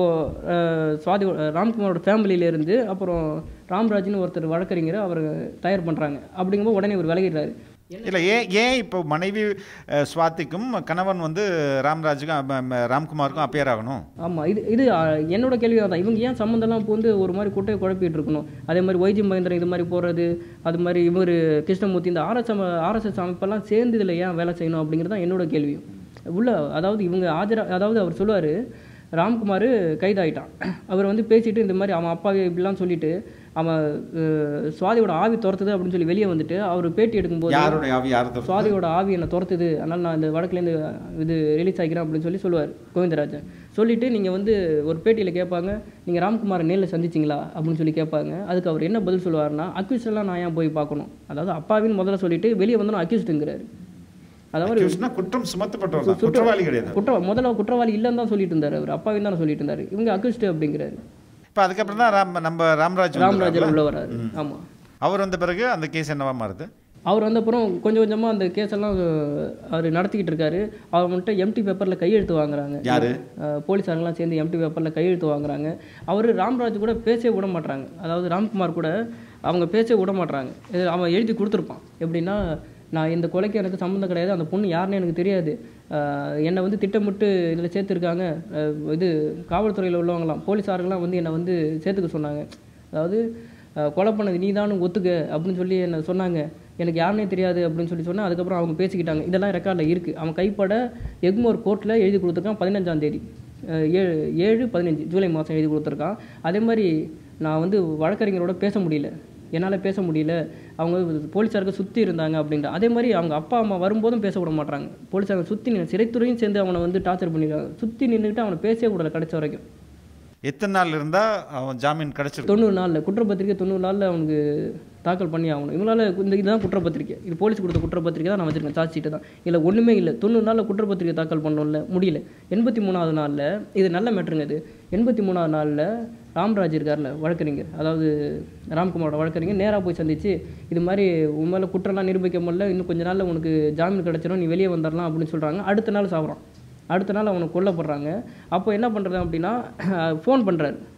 இப்போது சுவாதி ராம்குமாரோட ஃபேமிலியிலேருந்து அப்புறம் ராம்ராஜ்னு ஒருத்தர் வழக்கறிஞரை அவர் தயார் பண்ணுறாங்க அப்படிங்கும்போது உடனே இவர் விலகிடுறாரு இல்லை ஏன் ஏன் இப்போ மனைவி அஹ், சுவாதிக்கும் கணவன் வந்து ராம்ராஜுக்கும் அஹ், ம- ராம்குமாருக்கும் அப்பேர் ஆகணும் ஆமாம் இது இது ஆ, என்னோட கேள்வி தான் இவங்க ஏன் சம்மந்தம்லாம் பூந்து ஒரு மாதிரி குட்டையை குழப்பிட்டு இருக்கணும் அதே மாதிரி ஒய்ஜி மகேந்திரன் இது மாதிரி போகிறது அது மாதிரி இவர் கிருஷ்ணமூர்த்தி இந்த ஆர்எஸ் ஆர்எஸ்எஸ் அமைப்பெல்லாம் சேர்ந்து இதில் ஏன் வேலை செய்யணும் அப்படிங்கிறது தான் என்னோட கேள்வியும் உள்ள அதாவது இவங்க ஆஜரா அதாவது அவர் சொல்லுவார் ராம்குமார் கைதாயிட்டான் அவர் வந்து பேசிட்டு இந்த மாதிரி அவன் அப்பா இப்படிலாம் சொல்லிட்டு அவன் அஹ், சுவாதியோட ஆவி துரத்துது அப்படின்னு சொல்லி வெளியே வந்துட்டு அவர் பேட்டி எடுக்கும்போது யாருடைய ஆவி யார் தப்பு? சுவாதியோட ஆவி என்னை துரத்துது அதனால் நான் இந்த வடக்குலேருந்து இது ரிலீஸ் ஆகிக்கிறேன் அப்படின்னு சொல்லி சொல்லுவார் கோவிந்தராஜன் சொல்லிட்டு நீங்கள் வந்து ஒரு பேட்டியில் கேட்பாங்க நீங்கள் ராம்குமாரை நேரில் சந்திச்சிங்களா அப்படின்னு சொல்லி கேட்பாங்க அதுக்கு அவர் என்ன பதில் சொல்லுவார்னா அக்யூஸ் எல்லாம் நான் ஏன் போய் பார்க்கணும் அதாவது அப்பாவின்னு முதல்ல சொல்லிட்டு வெளியே வந்தோம் அக்யூஸ்டுங்கிறாரு அதாவது accused-னா குற்றம் சுமத்தப்பட்டவர் தான். குற்றவாளி கிடையாது குற்ற முதல்ல குற்றவாளி இல்லைன்னு தான் சொல்லிட்டு இருந்தார் அவர் அப்பாவின்னு தான் சொல்லிட்டு இருந்தார் இவங்க அக்யூஸ்டு அப்படிங்கிறாரு இப்போ அதுக்கப்புறம் தான் ராம் நம்ம ராம்ராஜ் ராம்ராஜன் வந்தாருல்ல? உள்ள வராரு ஆமாம் அவர் வந்த பிறகு அந்த கேஸ் என்னவா மாறுது அவர் வந்த அப்புறம் கொஞ்சம் கொஞ்சமாக அந்த கேஸ் எல்லாம் அவர் நடத்திக்கிட்டு இருக்காரு அவர் மட்டும் எம்டி பேப்பரில் கையெழுத்து வாங்குறாங்க யாரு? அஹ் போலீஸாரெல்லாம் சேர்ந்து எம்டி பேப்பரில் கையெழுத்து வாங்குறாங்க அவர் ராம்ராஜ் கூட பேசவே விட மாட்றாங்க அதாவது ராம்குமார் கூட அவங்க பேசவே விட மாட்றாங்க இது அவன் எழுதி கொடுத்துருப்பான் எப்படின்னா நான் இந்த கொலைக்கு எனக்கு சம்மந்தம் கிடையாது அந்த பொண்ணு யாருன்னு எனக்கு தெரியாது அஹ் என்னை வந்து திட்டமிட்டு இதில் சேர்த்துருக்காங்க அஹ் இது காவல்துறையில் உள்ளவங்களாம் போலீஸார்கள்லாம் வந்து என்னை வந்து சேர்த்துக்க சொன்னாங்க அதாவது அஹ் கொலை பண்ணது நீ ஒத்துக்க அப்படின்னு சொல்லி என்ன சொன்னாங்க எனக்கு யாருனே தெரியாது அப்படின்னு சொல்லி சொன்னா அதுக்கப்புறம் அவங்க பேசிக்கிட்டாங்க இதெல்லாம் ரெக்கார்டில் இருக்குது அவன் கைப்பட எக்மோர் கோர்ட்டில் எழுதி கொடுத்துருக்கான் பதினஞ்சாம் தேதி அஹ் ஏழு ஏழு பதினஞ்சு ஜூலை மாதம் எழுதி கொடுத்துருக்கான் அதே மாதிரி நான் வந்து வழக்கறிஞரோட பேச முடியல என்னால் பேச முடியல அவங்க போலீஸாருக்கு சுற்றி இருந்தாங்க அப்படின்ற அதே மாதிரி அவங்க அப்பா அம்மா வரும்போதும் பேச விட மாட்டாங்க போலீஸார் சுற்றி நின்று சிறைத்துறையும் சேர்ந்து அவனை வந்து டார்ச்சர் பண்ணிடுறாங்க சுற்றி நின்றுட்டு அவனை பேசவே விடல கிடைச்ச வரைக்கும் எத்தனை நாள் இருந்தா அவன் ஜாமீன் கிடைச்சிருக்கும் தொண்ணூறு நாளில் குற்றப்பத்திரிக்கை தொண்ணூறு நாளில் அவனுக்கு தாக்கல் பண்ணி ஆகணும் இவங்களால இந்த இதுதான் குற்றப்பத்திரிக்கை இது போலீஸ் கொடுத்த குற்றப்பத்திரிக்கை தான் நான் வச்சிருக்கேன் சார்ஜ் ஷீட்டு தான் இதில் ஒன்றுமே இல்லை தொண்ணூறு நாளில் குற்றப்பத்திரிக்கை தாக்கல் பண்ணோம்ல முடியல எண்பத்தி மூணாவது நாளில் இது நல்ல மேட்ருங்க இது எண்பத்தி மூணாவது நாளில் ராம்ராஜ் இருக்கார்ல வழக்கறிஞர் அதாவது ராம்குமாரோட வழக்கறிஞர் நேராக போய் சந்திச்சு இது மாதிரி உன் மேலே குற்றம்லாம் நிரூபிக்க முடியல இன்னும் கொஞ்ச நாளில் உனக்கு ஜாமீன் கிடச்சிரும் நீ வெளியே வந்துடலாம் அப்படின்னு சொல்கிறாங்க அடுத்த நாள் சாப்பிட்றான் அடுத்த நாள் அவனை கொல்லப்படுறாங்க அப்போ என்ன பண்ணுறது அப்படின்னா ஃபோன் பண்ணுறாரு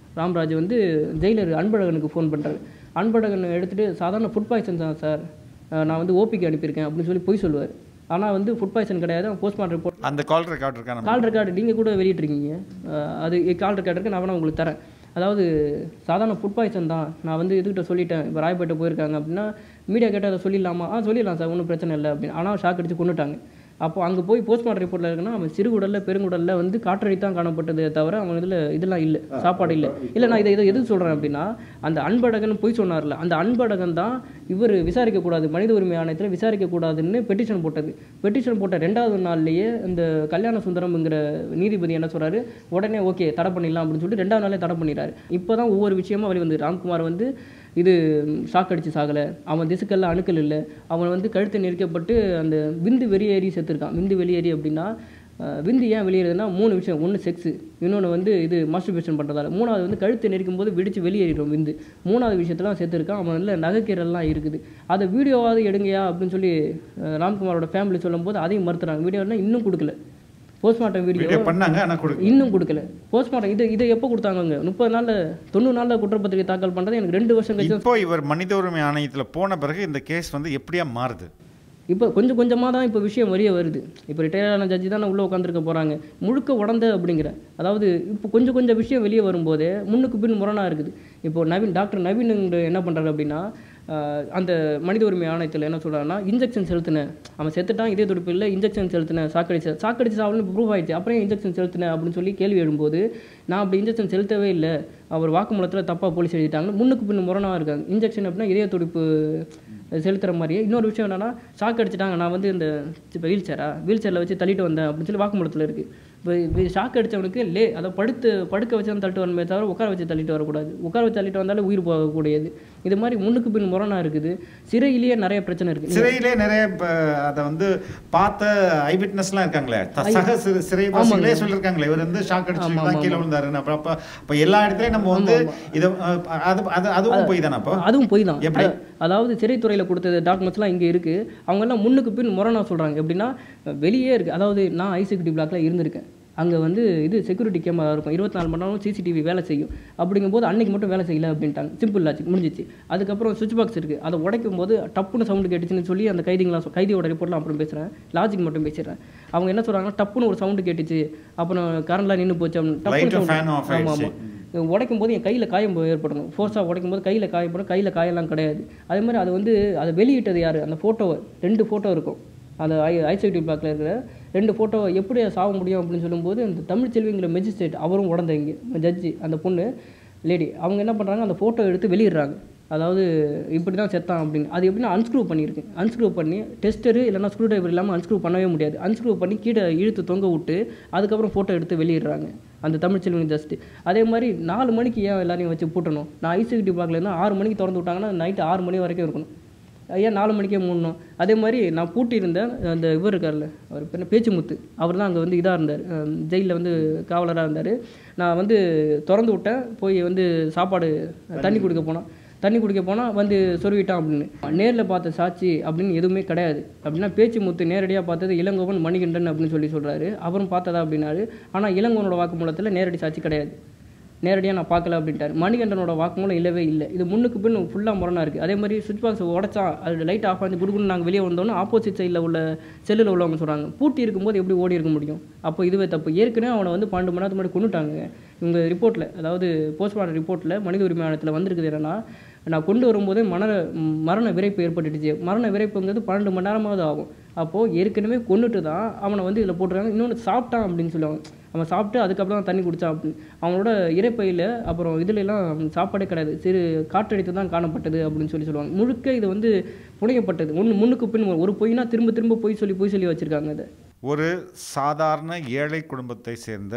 ராம்ராஜ் வந்து ஜெயிலர் அன்பழகனுக்கு ஃபோன் பண்ணுறாரு அன்பழகன் எடுத்துகிட்டு சாதாரண ஃபுட் பாய்சன் தான் சார் அஹ் நான் வந்து ஓபிக்கு அனுப்பியிருக்கேன் அப்படின்னு சொல்லி பொய் சொல்லுவார் ஆனால் வந்து ஃபுட் பாய்சன் கிடையாது அவன் போஸ்ட்மார்ட்டம் ரிப்போர்ட் அந்த கால் ரெக்கார்ட் இருக்கா நம்ம கால் ரெக்கார்டு நீங்கள் கூட வெளியிட்டிருக்கீங்க அஹ் அது கால் ரெக்கார்டு இருக்கு நான் வேணா உங்களுக்கு தரேன் அதாவது சாதாரண ஃபுட் பாய்சன் தான் நான் வந்து இதுகிட்ட சொல்லிட்டேன் இப்போ ராயப்பேட்டை போயிருக்காங்க அப்படின்னா மீடியா கேட்டால் அதை சொல்லிடலாமா ஆ சொல்லிடலாம் சார் ஒன்றும் பிரச்சனை இல்லை அப்படின்னு ஆனால் ஷாக் அடித்து கொண்டுட்டாங்க அப்போ அங்கே போய் போஸ்ட்மார்ட்டம் ரிப்போர்ட்டில் இருக்குன்னா அவன் சிறுகுடலில் பெருங்குடலில் வந்து காற்றடி தான் காணப்பட்டதே தவிர அவன் இதில் இதெல்லாம் இல்லை சாப்பாடு இல்லை இல்லை நான் இதை இதை எது சொல்கிறேன் அப்படின்னா அந்த அன்பழகன் போய் சொன்னார்ல அந்த அன்பழகன் தான் இவர் விசாரிக்கக்கூடாது மனித உரிமை ஆணையத்தில் விசாரிக்கக்கூடாதுன்னு பெட்டிஷன் போட்டது பெட்டிஷன் போட்ட ரெண்டாவது நாள்லேயே இந்த கல்யாண சுந்தரம்ங்கிற நீதிபதி என்ன சொல்றாரு உடனே ஓகே தடை பண்ணிடலாம் அப்படின்னு சொல்லிட்டு ரெண்டாவது நாளே தடை பண்ணிடுறாரு இப்போ தான் ஒவ்வொரு விஷயமா வெளி வந்து ராம்குமார் வந்து இது ஷாக் அடிச்சு சாகலை அவன் திசுக்கல்ல அணுக்கள் இல்லை அவன் வந்து கழுத்தை நெரிக்கப்பட்டு அந்த விந்து வெளியேறி செத்துருக்கான் விந்து வெளியேறி அப்படின்னா அஹ், விந்து ஏன் வெளியேறுதுன்னா மூணு விஷயம் ஒன்று செக்ஸு இன்னொன்று வந்து இது மாஸ்டர்பேஷன் பண்ணுறதால மூணாவது வந்து கழுத்தை நெரிக்கும் போது வெடிச்சு வெளியேறிடும் விந்து மூணாவது விஷயத்தெல்லாம் செத்துருக்கான் அவன் வந்து நகைக்கீரல்லாம் இருக்குது அதை வீடியோவாவது எடுங்கயா அப்படின்னு சொல்லி அஹ், ராம்குமாரோட ஃபேமிலி சொல்லும்போது அதையும் மறுத்துறாங்க வீடியோலாம் இன்னும் கொடுக்கல போஸ்ட்மார்ட்டம் வீடியோ வீடியோ பண்ணாங்க ஆனா கொடுக்க இன்னும் கொடுக்கல போஸ்ட்மார்ட்டம் இது இதை எப்போ கொடுத்தாங்க முப்பது நாள்ல தொண்ணூறு நாள்ல குற்றப்பத்திரிகை தாக்கல் பண்றது எனக்கு ரெண்டு வருஷம் கழிச்சு இப்போ இவர் மனித உரிமை ஆணையத்துல போன பிறகு இந்த கேஸ் வந்து எப்படியா மாறுது இப்போ கொஞ்சம் கொஞ்சமாக தான் இப்போ விஷயம் வரிய வருது இப்போ ரிட்டையர் ஆன ஜட்ஜி தான் உள்ளே உட்காந்துருக்க போகிறாங்க முழுக்க உடந்த அப்படிங்கிற அதாவது இப்போ கொஞ்சம் கொஞ்சம் விஷயம் வெளியே வரும்போதே முன்னுக்கு பின் முரணாக இருக்குது இப்போ நவீன் டாக்டர் நவீன் என்ன பண்ணுறாரு அப்படின்னா ஆஹ், அந்த மனித உரிமை ஆணையத்தில் என்ன சொல்கிறாருன்னா இன்ஜெக்ஷன் செலுத்தினேன் அவன் செத்துட்டான் இதே துடிப்பு இல்லை இன்ஜெக்ஷன் செலுத்தினேன் சாக்கடிச்சு சாக்கடிச்சு சாவல்னு ப்ரூவ் ஆயிடுச்சு அப்புறம் ஏன் இன்ஜெக்ஷன் செலுத்தினேன் அப்படின்னு சொல்லி கேள்வி எழும்போது நான் அப்படி இன்ஜெக்ஷன் செலுத்தவே இல்லை அவர் வாக்குமூலத்தில் தப்பாக போலீஸ் எழுதிட்டாங்க முன்னுக்கு பின் முரணாக இருக்காங்க இன்ஜெக்ஷன் அப்படின்னா இதய துடிப்பு செலுத்துற மாதிரியே இன்னொரு விஷயம் என்னன்னா ஷாக் அடிச்சிட்டாங்க நான் வந்து இந்த இப்போ வீல் சேரா வீல் சேரில் வச்சு தள்ளிட்டு வந்தேன் அப்படின்னு சொல்லி வாக்குமூலத்தில் இருக்குது இப்போ ஷாக் அடிச்சவனுக்கு லே அதை படுத்து படுக்க வச்சு தான் தள்ளிட்டு வரணுமே தவிர உட்கார வச்சு தள்ளிட்டு வரக்கூடாது உட்கார வச்சு தள்ளிட்டு வந்தாலே உயிர் போகக்கூடியது இது மாதிரி முன்னுக்கு பின் முரணாக இருக்குது சிறையிலேயே நிறைய பிரச்சனை இருக்குது சிறையிலே நிறைய இப்ப அதை வந்து பார்த்த ஐ விட்னஸ்லாம் இருக்காங்களே த- சக சிறை- சிறைவாசிகளே சொல்லியிருக்காங்களே இவர் வந்து ஷாக் அடிச்சு தான் கீழே விழுந்தாருன்னு அப்புறம் அப்ப அப்ப எல்லா இடத்துலயும் நம்ம வந்து இதை அஹ், அது அது அதுவும் போய் தானே அப்போ அதுவும் போய் தான் எப்படி? அத- அதாவது சிறைத்துறையில் கொடுத்த டாக்குமெண்ட்ஸ்லாம் இங்கே இருக்குது அவங்கெல்லாம் முன்னுக்கு பின் முரணா சொல்கிறாங்க எப்படின்னா வெளியே இருக்குது அதாவது நான் ஐசிக்யூட்டி பிளாக்ல இருந்திருக்கேன் அங்கே வந்து இது செக்யூரிட்டி கேமரா இருக்கும் இருபத்தி நாலு மணி நேரம் சிசிடிவி வேலை செய்யும் அப்படிங்கும்போது அன்னைக்கு மட்டும் வேலை செய்யல அப்படின்ட்டாங்க சிம்பிள் லாஜிக் முடிஞ்சிச்சு அதுக்கப்புறம் சுவிட்ச் பாக்ஸ் இருக்குது அதை உடைக்கும் போது டப்புன்னு சவுண்டு கேட்டுச்சுன்னு சொல்லி அந்த கைதிங்களாம் சொ- கைதியோட ரிப்போர்ட்லாம் அப்புறம் பேசுகிறேன் லாஜிக் மட்டும் பேசிடுறேன் அவங்க என்ன சொல்கிறாங்கன்னா டப்புன்னு ஒரு சவுண்டு கேட்டுச்சு அப்புறம் கரண்ட்லாம் நின்று போச்சு அப்படின்னு Light டப்புன்னு fan sound. off ஆமா ஆயிடுச்சு. ஆமா உடைக்கும் போது என் கையில் காயம் போ- ஏற்படணும் ஃபோர்ஸாக உடைக்கும் போது கையில் காயப்படும் கையில் காயெல்லாம் கிடையாது அதே மாதிரி அது வந்து அதை வெளியிட்டது யார் அந்த ஃபோட்டோவை ரெண்டு ஃபோட்டோ இருக்கும் அந்த ஐ ஐசிடி பிளாக்ல இருக்கிற ரெண்டு ஃபோட்டோவை எப்படி அதை சாக முடியும் அப்படின்னு சொல்லும்போது இந்த தமிழ்ச்செல்விங்கிற மெஜிஸ்ட்ரேட் அவரும் உடந்த இங்கே ஜட்ஜி அந்த பொண்ணு லேடி அவங்க என்ன பண்ணுறாங்க அந்த ஃபோட்டோ எடுத்து வெளியிடுறாங்க அதாவது இப்படி தான் செத்தான் அப்படின்னு அது எப்படின்னா அன்ஸ்க்ரூ பண்ணியிருக்கு அன்ஸ்க்ரூ பண்ணி டெஸ்டரு இல்லைன்னா ஸ்க்ரூ டிரைவர் இல்லாமல் அன்ஸ்க்ரூ பண்ணவே முடியாது அன்ஸ்க்ரூ பண்ணி கீழே இழுத்து தொங்க விட்டு அதுக்கப்புறம் ஃபோட்டோ எடுத்து வெளியிடுறாங்க அந்த தமிழ்ச்செல்வி ஜஸ்ட் அதே மாதிரி நாலு மணிக்கு ஏன் எல்லாரையும் வச்சு பூட்டணும் நான் ஐசிடி பிளாக்ல இருந்தால் ஆறு மணிக்கு திறந்து விட்டாங்கன்னா நைட்டு ஆறு மணி வரைக்கும் இருக்கணும் ஏன் நாலு மணிக்கே மூடணும் அதே மாதிரி நான் பூட்டியிருந்தேன் அந்த இவர் இருக்கார்ல அவர் பேர் என்ன? பேச்சுமுத்து அவர் தான் அங்கே வந்து இதாக இருந்தார் ஜெயிலில் வந்து காவலராக இருந்தார் நான் வந்து திறந்து விட்டேன் போய் வந்து சாப்பாடு தண்ணி குடிக்க போனோம் தண்ணி குடிக்க போனால் வந்து சொருவிட்டான் அப்படின்னு நேரில் பார்த்த சாட்சி அப்படின்னு எதுவுமே கிடையாது அப்படின்னா பேச்சு முத்து நேரடியாக பார்த்தது இளங்கோவன் மணிகண்டன் அப்படின்னு சொல்லி சொல்கிறாரு அவரும் பார்த்ததா அப்படின்னாரு ஆனால் இளங்கோவனோட வாக்குமூலத்தில் நேரடி சாட்சி கிடையாது நேரடியாக நான் பார்க்கல அப்படின்ட்டார் மணிகண்டனோட வாக்குமூலம் இல்லவே இல்லை இது முன்னுக்கு பின் ஃபுல்லாக முரணா இருக்குது அதே மாதிரி சுவிட்ச் பாக்ஸ் உடச்சா அது லைட் ஆஃப் ஆச்சு குடுக்குன்னு நாங்கள் வெளியே வந்தோன்னே ஆப்போசிட் சைடில் உள்ள செல்லில் உள்ளவங்க சொல்கிறாங்க பூட்டி இருக்கும்போது எப்படி ஓடி இருக்க முடியும் அப்போ இதுவே தப்பு ஏற்கனவே அவனை வந்து பன்னெண்டு மணி நேரத்துக்கு முன்னாடி கொண்டுட்டாங்க இவங்க ரிப்போர்ட்டில் அதாவது போஸ்ட்மார்ட்டம் ரிப்போர்ட்டில் மனித உரிமை ஆணையத்தில் வந்திருக்குது என்னன்னா நான் கொண்டு வரும்போதே மன ம், மரண விரைப்பு ஏற்பட்டுடுச்சு மரண விரைப்புங்கிறது பன்னெண்டு மணி நேரமாவது ஆகும் அப்போது ஏற்கனவே கொண்டுட்டு தான் அவனை வந்து இதில் போட்டுருக்காங்க இன்னொன்று சாப்பிட்டான் அப்படின்னு சொல்லுவாங்க அவன் சாப்பிட்டு அதுக்கப்புறம் தான் தண்ணி குடிச்சான் அப்படின்னு அவனோட இறைப்பையில் அப்புறம் இதுல எல்லாம் சாப்பாடே கிடையாது சிறு காற்றடித்து தான் காணப்பட்டது அப்படின்னு சொல்லி சொல்லுவாங்க முழுக்க இது வந்து புனையப்பட்டது ஒன்று முன்னுக்கு பின் ஒரு பொய்னா திரும்ப திரும்ப பொய் சொல்லி பொய் சொல்லி வச்சுருக்காங்க அதை ஒரு சாதாரண ஏழை குடும்பத்தை சேர்ந்த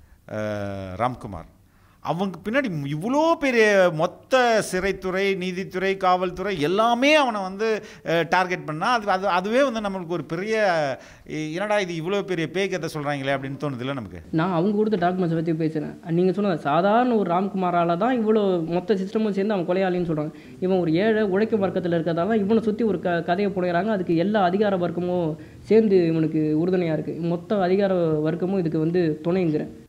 அஹ், ராம்குமார் அவங்க பின்னாடி இவ்வளோ பெரிய மொத்த சிறைத்துறை நீதித்துறை காவல்துறை எல்லாமே அவனை வந்து டார்கெட் பண்ணால் அது அது அதுவே வந்து நம்மளுக்கு ஒரு பெரிய அஹ், என்னடா இது இவ்வளோ பெரிய பேய் கதை சொல்கிறாங்களே அப்படின்னு தோணுதில்ல நமக்கு நான் அவங்க கொடுத்த டாக்குமெண்ட்ஸ் பற்றி பேசுகிறேன் நீங்கள் சொன்ன சாதாரண ஒரு ராம்குமாரால தான் இவ்வளோ மொத்த சிஸ்டமும் சேர்ந்து அவன் கொலையாளின்னு சொல்கிறாங்க இவன் ஒரு ஏழை உழைக்கும் வர்க்கத்தில் இருக்கிறதால தான் இவனை சுற்றி ஒரு க கதையை புனைகிறாங்க அதுக்கு எல்லா அதிகார வர்க்கமும் சேர்ந்து இவனுக்கு உறுதுணையாக இருக்குது மொத்த அதிகார வர்க்கமும் இதுக்கு வந்து துணைங்கிறேன்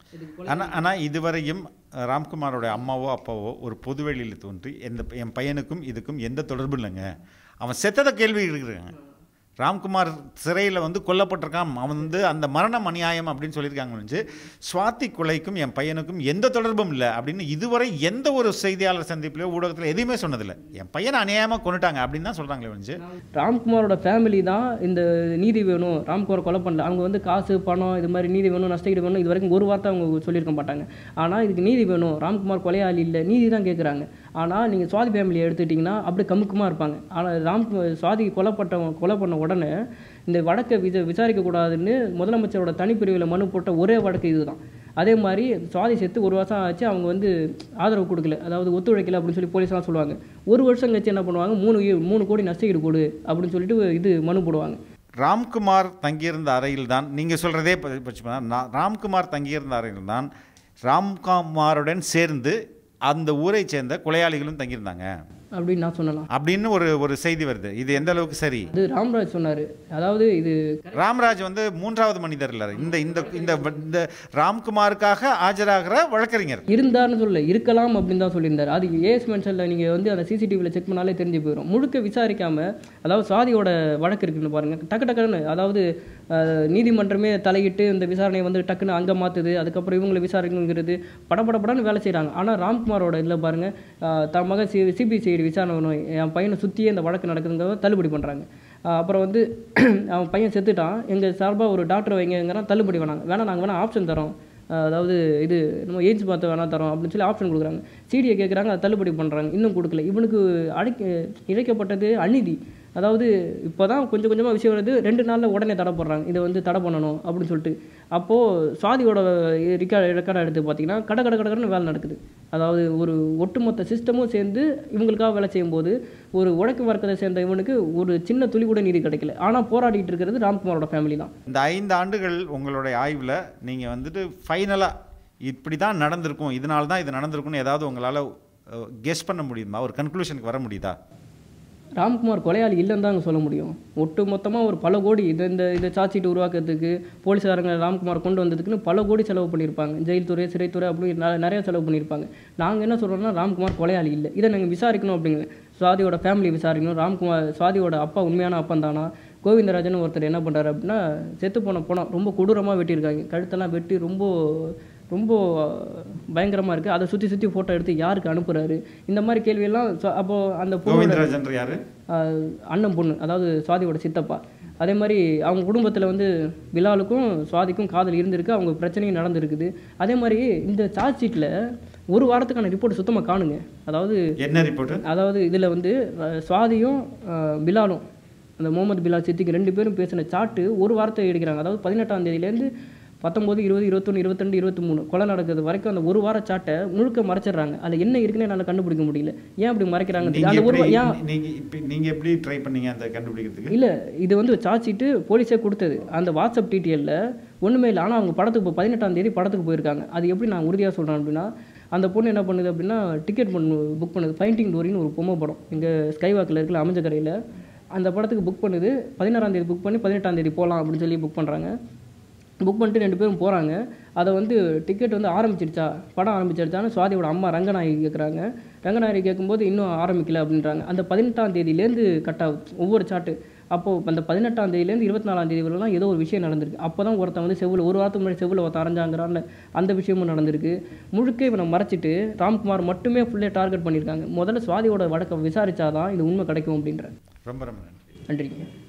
ஆனால் ஆனால் இதுவரையும் அஹ், ராம்குமாரோட அம்மாவோ அப்பாவோ ஒரு பொதுவெளியில் தோன்றி எந்த என் பையனுக்கும் இதுக்கும் எந்த தொடர்பும் இல்லைங்க அவன் செத்ததை கேள்வி இருக்கிறாங்க ராம்குமார் சிறையில் வந்து கொல்லப்பட்டிருக்கான் அவன் வந்து அந்த மரணம் அநியாயம் அப்படின்னு சொல்லியிருக்காங்க வந்து சுவாதி கொலைக்கும் என் பையனுக்கும் எந்த தொடர்பும் இல்லை அப்படின்னு இதுவரை எந்த ஒரு செய்தியாளர் சந்திப்புலையோ ஊடகத்தில் எதுவுமே சொன்னதில்லை என் பையனை அநியாயமாக கொண்டுட்டாங்க அப்படின்னு தான் சொல்கிறாங்களே வந்து ராம்குமாரோட ஃபேமிலி தான் இந்த நீதி வேணும் ராம்குமார் கொலை பண்ணல அவங்க வந்து காசு பணம் இது மாதிரி நீதி வேணும் நஷ்டஈடு வேணும் இது வரைக்கும் ஒரு வார்த்தை அவங்க சொல்லியிருக்க மாட்டாங்க ஆனால் இதுக்கு நீதி வேணும் ராம்குமார் கொலையாளி இல்லை நீதி தான் கேட்குறாங்க ஆனால் நீங்கள் சுவாதி ஃபேமிலியை எடுத்துட்டிங்கன்னா அப்படியே கமுக்கமாக இருப்பாங்க ஆனால் ராம் சுவாதி கொலைப்பட்டவன் கொலை பண்ண உடனே இந்த வழக்கை விச விசாரிக்கக்கூடாதுன்னு முதலமைச்சரோட தனிப்பிரிவில் மனு போட்ட ஒரே வழக்கு இதுதான் அதே மாதிரி சுவாதி செத்து ஒரு வருஷம் ஆச்சு அவங்க வந்து ஆதரவு கொடுக்கல அதாவது ஒத்துழைக்கல அப்படின்னு சொல்லி போலீஸ்லாம் சொல்லுவாங்க ஒரு வருஷம் கழிச்சு என்ன பண்ணுவாங்க மூணு ஈ- மூணு கோடி நஷ்டஈடு கொடு அப்படின்னு சொல்லிட்டு இது மனு போடுவாங்க ராம்குமார் தங்கியிருந்த அறையில் தான் நீங்கள் சொல்கிறதே பட்சம் ராம்குமார் தங்கியிருந்த அறையில் தான் ராம்குமாருடன் சேர்ந்து அந்த ஊரைச் சேர்ந்த கொலையாளிகளும் தங்கியிருந்தாங்க அப்படின்னு நான் சொன்னலாம் அப்படின்னு ஒரு ஒரு செய்தி வருது இது எந்த அளவுக்கு சரி அது ராம்ராஜ் சொன்னார் அதாவது இது ராம்ராஜ் வந்து மூன்றாவது மனிதர் இல்லை இந்த இந்த இந்த இந்த ராம்குமாருக்காக ஆஜராகிற வழக்கறிஞர் இருந்தார்னு சொல்லல இருக்கலாம் அப்படின்னு தான் சொல்லியிருந்தார் அது ஏஎஸ் மென்ஷனில் நீங்கள் வந்து அந்த சிசிடிவியில் செக் பண்ணாலே தெரிஞ்சு போயிடும் முழுக்க விசாரிக்காம அதாவது சாதியோட வழக்கு இருக்குன்னு பாருங்க டக்கு டக்குன்னு அதாவது அஹ், நீதிமன்றமே தலையிட்டு இந்த விசாரணையை வந்து டக்குன்னு அங்கே மாற்றுது அதுக்கப்புறம் இவங்களை விசாரிக்கணுங்கிறது படபடபடன்னு வேலை செய்கிறாங்க ஆனால் ராம்குமாரோட இதில் பாருங்க அஹ், தன் மகன் சி சிபிசிஐடி விசாரணை வேணும் என் பையனை சுற்றியே இந்த வழக்கு நடக்குதுங்கிறத தள்ளுபடி பண்ணுறாங்க அப்புறம் வந்து அவன் பையன் செத்துட்டான் எங்கள் சார்பாக ஒரு டாக்டர் வைங்கிறான் தள்ளுபடி வேணாங்க வேணா நாங்கள் வேணால் ஆப்ஷன் தரோம் அஹ் அதாவது இது நம்ம ஏஜ் பார்த்து வேணா தரோம் அப்படின்னு சொல்லி ஆப்ஷன் கொடுக்குறாங்க சிடியை கேட்குறாங்க அதை தள்ளுபடி பண்ணுறாங்க இன்னும் கொடுக்கல இவனுக்கு அழைக்க இழைக்கப்பட்டது அநீதி அதாவது இப்போ தான் கொஞ்சம் கொஞ்சமாக விஷயம் வருது ரெண்டு நாளில் உடனே தடை போடுறாங்க இதை வந்து தடை பண்ணணும் அப்படின்னு சொல்லிட்டு அப்போது சுவாதியோட ரெக்கார்டு ரெக்கார்டை எடுத்து பார்த்தீங்கன்னா கட கட கடன்னு வேலை நடக்குது அதாவது ஒரு ஒட்டுமொத்த சிஸ்டமும் சேர்ந்து இவங்களுக்காக வேலை செய்யும்போது ஒரு உழைக்கும் வர்க்கத்தை சேர்ந்த இவனுக்கு ஒரு சின்ன துளி கூட நீதி கிடைக்கல ஆனால் போராடிட்டு இருக்கிறது ராம்குமாரோட ஃபேமிலி தான் இந்த ஐந்து ஆண்டுகள் உங்களுடைய ஆய்வில் நீங்கள் வந்துட்டு ஃபைனலாக இப்படி தான் நடந்திருக்கும் இதனால தான் இது நடந்திருக்கும்னு ஏதாவது உங்களால் கெஸ் பண்ண முடியுமா ஒரு கன்க்ளூஷனுக்கு வர முடியுதா ராம்குமார் கொலையாளி இல்லைன்னு தாங்க சொல்ல முடியும் ஒட்டு மொத்தமாக ஒரு பல கோடி இது இந்த இதை சாட்சிட்டு உருவாக்குறதுக்கு போலீஸாரங்க ராம்குமார் கொண்டு வந்ததுக்குன்னு பல கோடி செலவு பண்ணியிருப்பாங்க ஜெயில் துறை சிறைத்துறை அப்படி ந- நிறைய செலவு பண்ணியிருப்பாங்க நாங்கள் என்ன சொல்கிறோம்னா ராம்குமார் கொலையாளி இல்லை இதை நாங்கள் விசாரிக்கணும் அப்படிங்க சுவாதியோட ஃபேமிலி விசாரிக்கணும் ராம்குமார் சுவாதியோட அப்பா உண்மையான அப்பன் தானா கோவிந்தராஜன் ஒருத்தர் என்ன பண்ணுறாரு அப்படின்னா செத்து போன பணம் ரொம்ப கொடூரமாக வெட்டியிருக்காங்க கழுத்தெல்லாம் வெட்டி ரொம்ப ரொம்ப பயங்கரமாக இருக்குது அதை சுற்றி சுற்றி ஃபோட்டோ எடுத்து யாருக்கு அனுப்புகிறாரு இந்த மாதிரி கேள்வியெல்லாம் சொ- அப்போ அந்த பொண்ணோட கோவிந்தராஜன் யாரு ஆஹ் அண்ணன் பொண்ணு அதாவது சுவாதியோட சித்தப்பா அதே மாதிரி அவங்க குடும்பத்தில் வந்து பிலாலுக்கும் சுவாதிக்கும் காதல் இருந்திருக்கு அவங்க பிரச்சனையும் நடந்திருக்குது அதே மாதிரி இந்த சார்ஜ் ஷீட்டில் ஒரு வாரத்துக்கான ரிப்போர்ட் சுத்தமாக காணுங்க அதாவது என்ன ரிப்போர்ட்டு அதாவது இதில் வந்து அஹ், சுவாதியும் அஹ், பிலாலும் அந்த முகமது பிலால் சித்திக்கு ரெண்டு பேரும் பேசின சாட்டு ஒரு வார்த்தை எடுக்கிறாங்க அதாவது பதினெட்டாம் தேதியிலேருந்து பத்தொம்போது இருபது இருபத்தொன்று இருபத்திரெண்டு இருபத்தி மூணு கொலை நடக்கிறது வரைக்கும் அந்த ஒரு வார சாட்டை முழுக்க மறைச்சிடுறாங்க அதில் என்ன இருக்குன்னு என்னால் கண்டுபிடிக்க முடியல ஏன் அப்படி மறைக்கிறாங்க நீங்க அந்த ஒரு எப்படி வா- ஏன் நீங்க இப்ப நீங்க எப்படி ட்ரை பண்ணீங்க அந்த கண்டுபிடிக்கிறதுக்கு இல்லை இது வந்து சார்ஜ் ஷீட்டு போலீஸே கொடுத்தது அந்த வாட்ஸ்அப் டீட்டெயிலில் ஒன்றுமே இல்லை ஆனால் அவங்க படத்துக்கு இப்போ பதினெட்டாம் தேதி படத்துக்கு போயிருக்காங்க அது எப்படி நான் உறுதியாக சொல்கிறேன் அப்படின்னா அந்த பொண்ணு என்ன பண்ணுது அப்படின்னா டிக்கெட் பண்ணு புக் பண்ணுது ஃபைண்டிங் டோரின்னு ஒரு பொம்மை படம் இங்கே ஸ்கைவாக்கில் இருக்கல அமைஞ்சக்கரையில் அந்த படத்துக்கு புக் பண்ணுது பதினாறாம் தேதி புக் பண்ணி பதினெட்டாம் தேதி போகலாம் அப்படின்னு சொல்லி புக் பண்ணுறாங்க புக் பண்ணிட்டு ரெண்டு பேரும் போகிறாங்க அதை வந்து டிக்கெட் வந்து ஆரம்பிச்சிருச்சா படம் ஆரம்பிச்சிருச்சான்னு சுவாதியோட அம்மா ரங்கநாயகி கேட்குறாங்க ரங்கநாயகி கேட்கும்போது இன்னும் ஆரம்பிக்கல அப்படின்றாங்க அந்த பதினெட்டாம் தேதியிலேருந்து கட் ஆகுது ஒவ்வொரு சாட்டு அப்போது அந்த பதினெட்டாம் தேதியிலேருந்து இருபத்தி நாலாம் தேதி வரலாம் ஏதோ ஒரு விஷயம் நடந்திருக்கு அப்போ தான் ஒருத்தன் வந்து செவ்வில் ஒரு வாரத்துக்கு முன்னாடி செவ்வில் ஒருத்தன் அரைஞ்சாங்கிறான்னு அந்த விஷயமும் நடந்திருக்கு முழுக்க இவனை மறைச்சிட்டு ராம்குமார் மட்டுமே ஃபுல்லே டார்கெட் பண்ணியிருக்காங்க முதல்ல சுவாதியோட வழக்கை விசாரிச்சாதான் இது உண்மை கிடைக்கும் அப்படின்ற ரொம்ப ரொம்ப நன்றி நன்றிங்க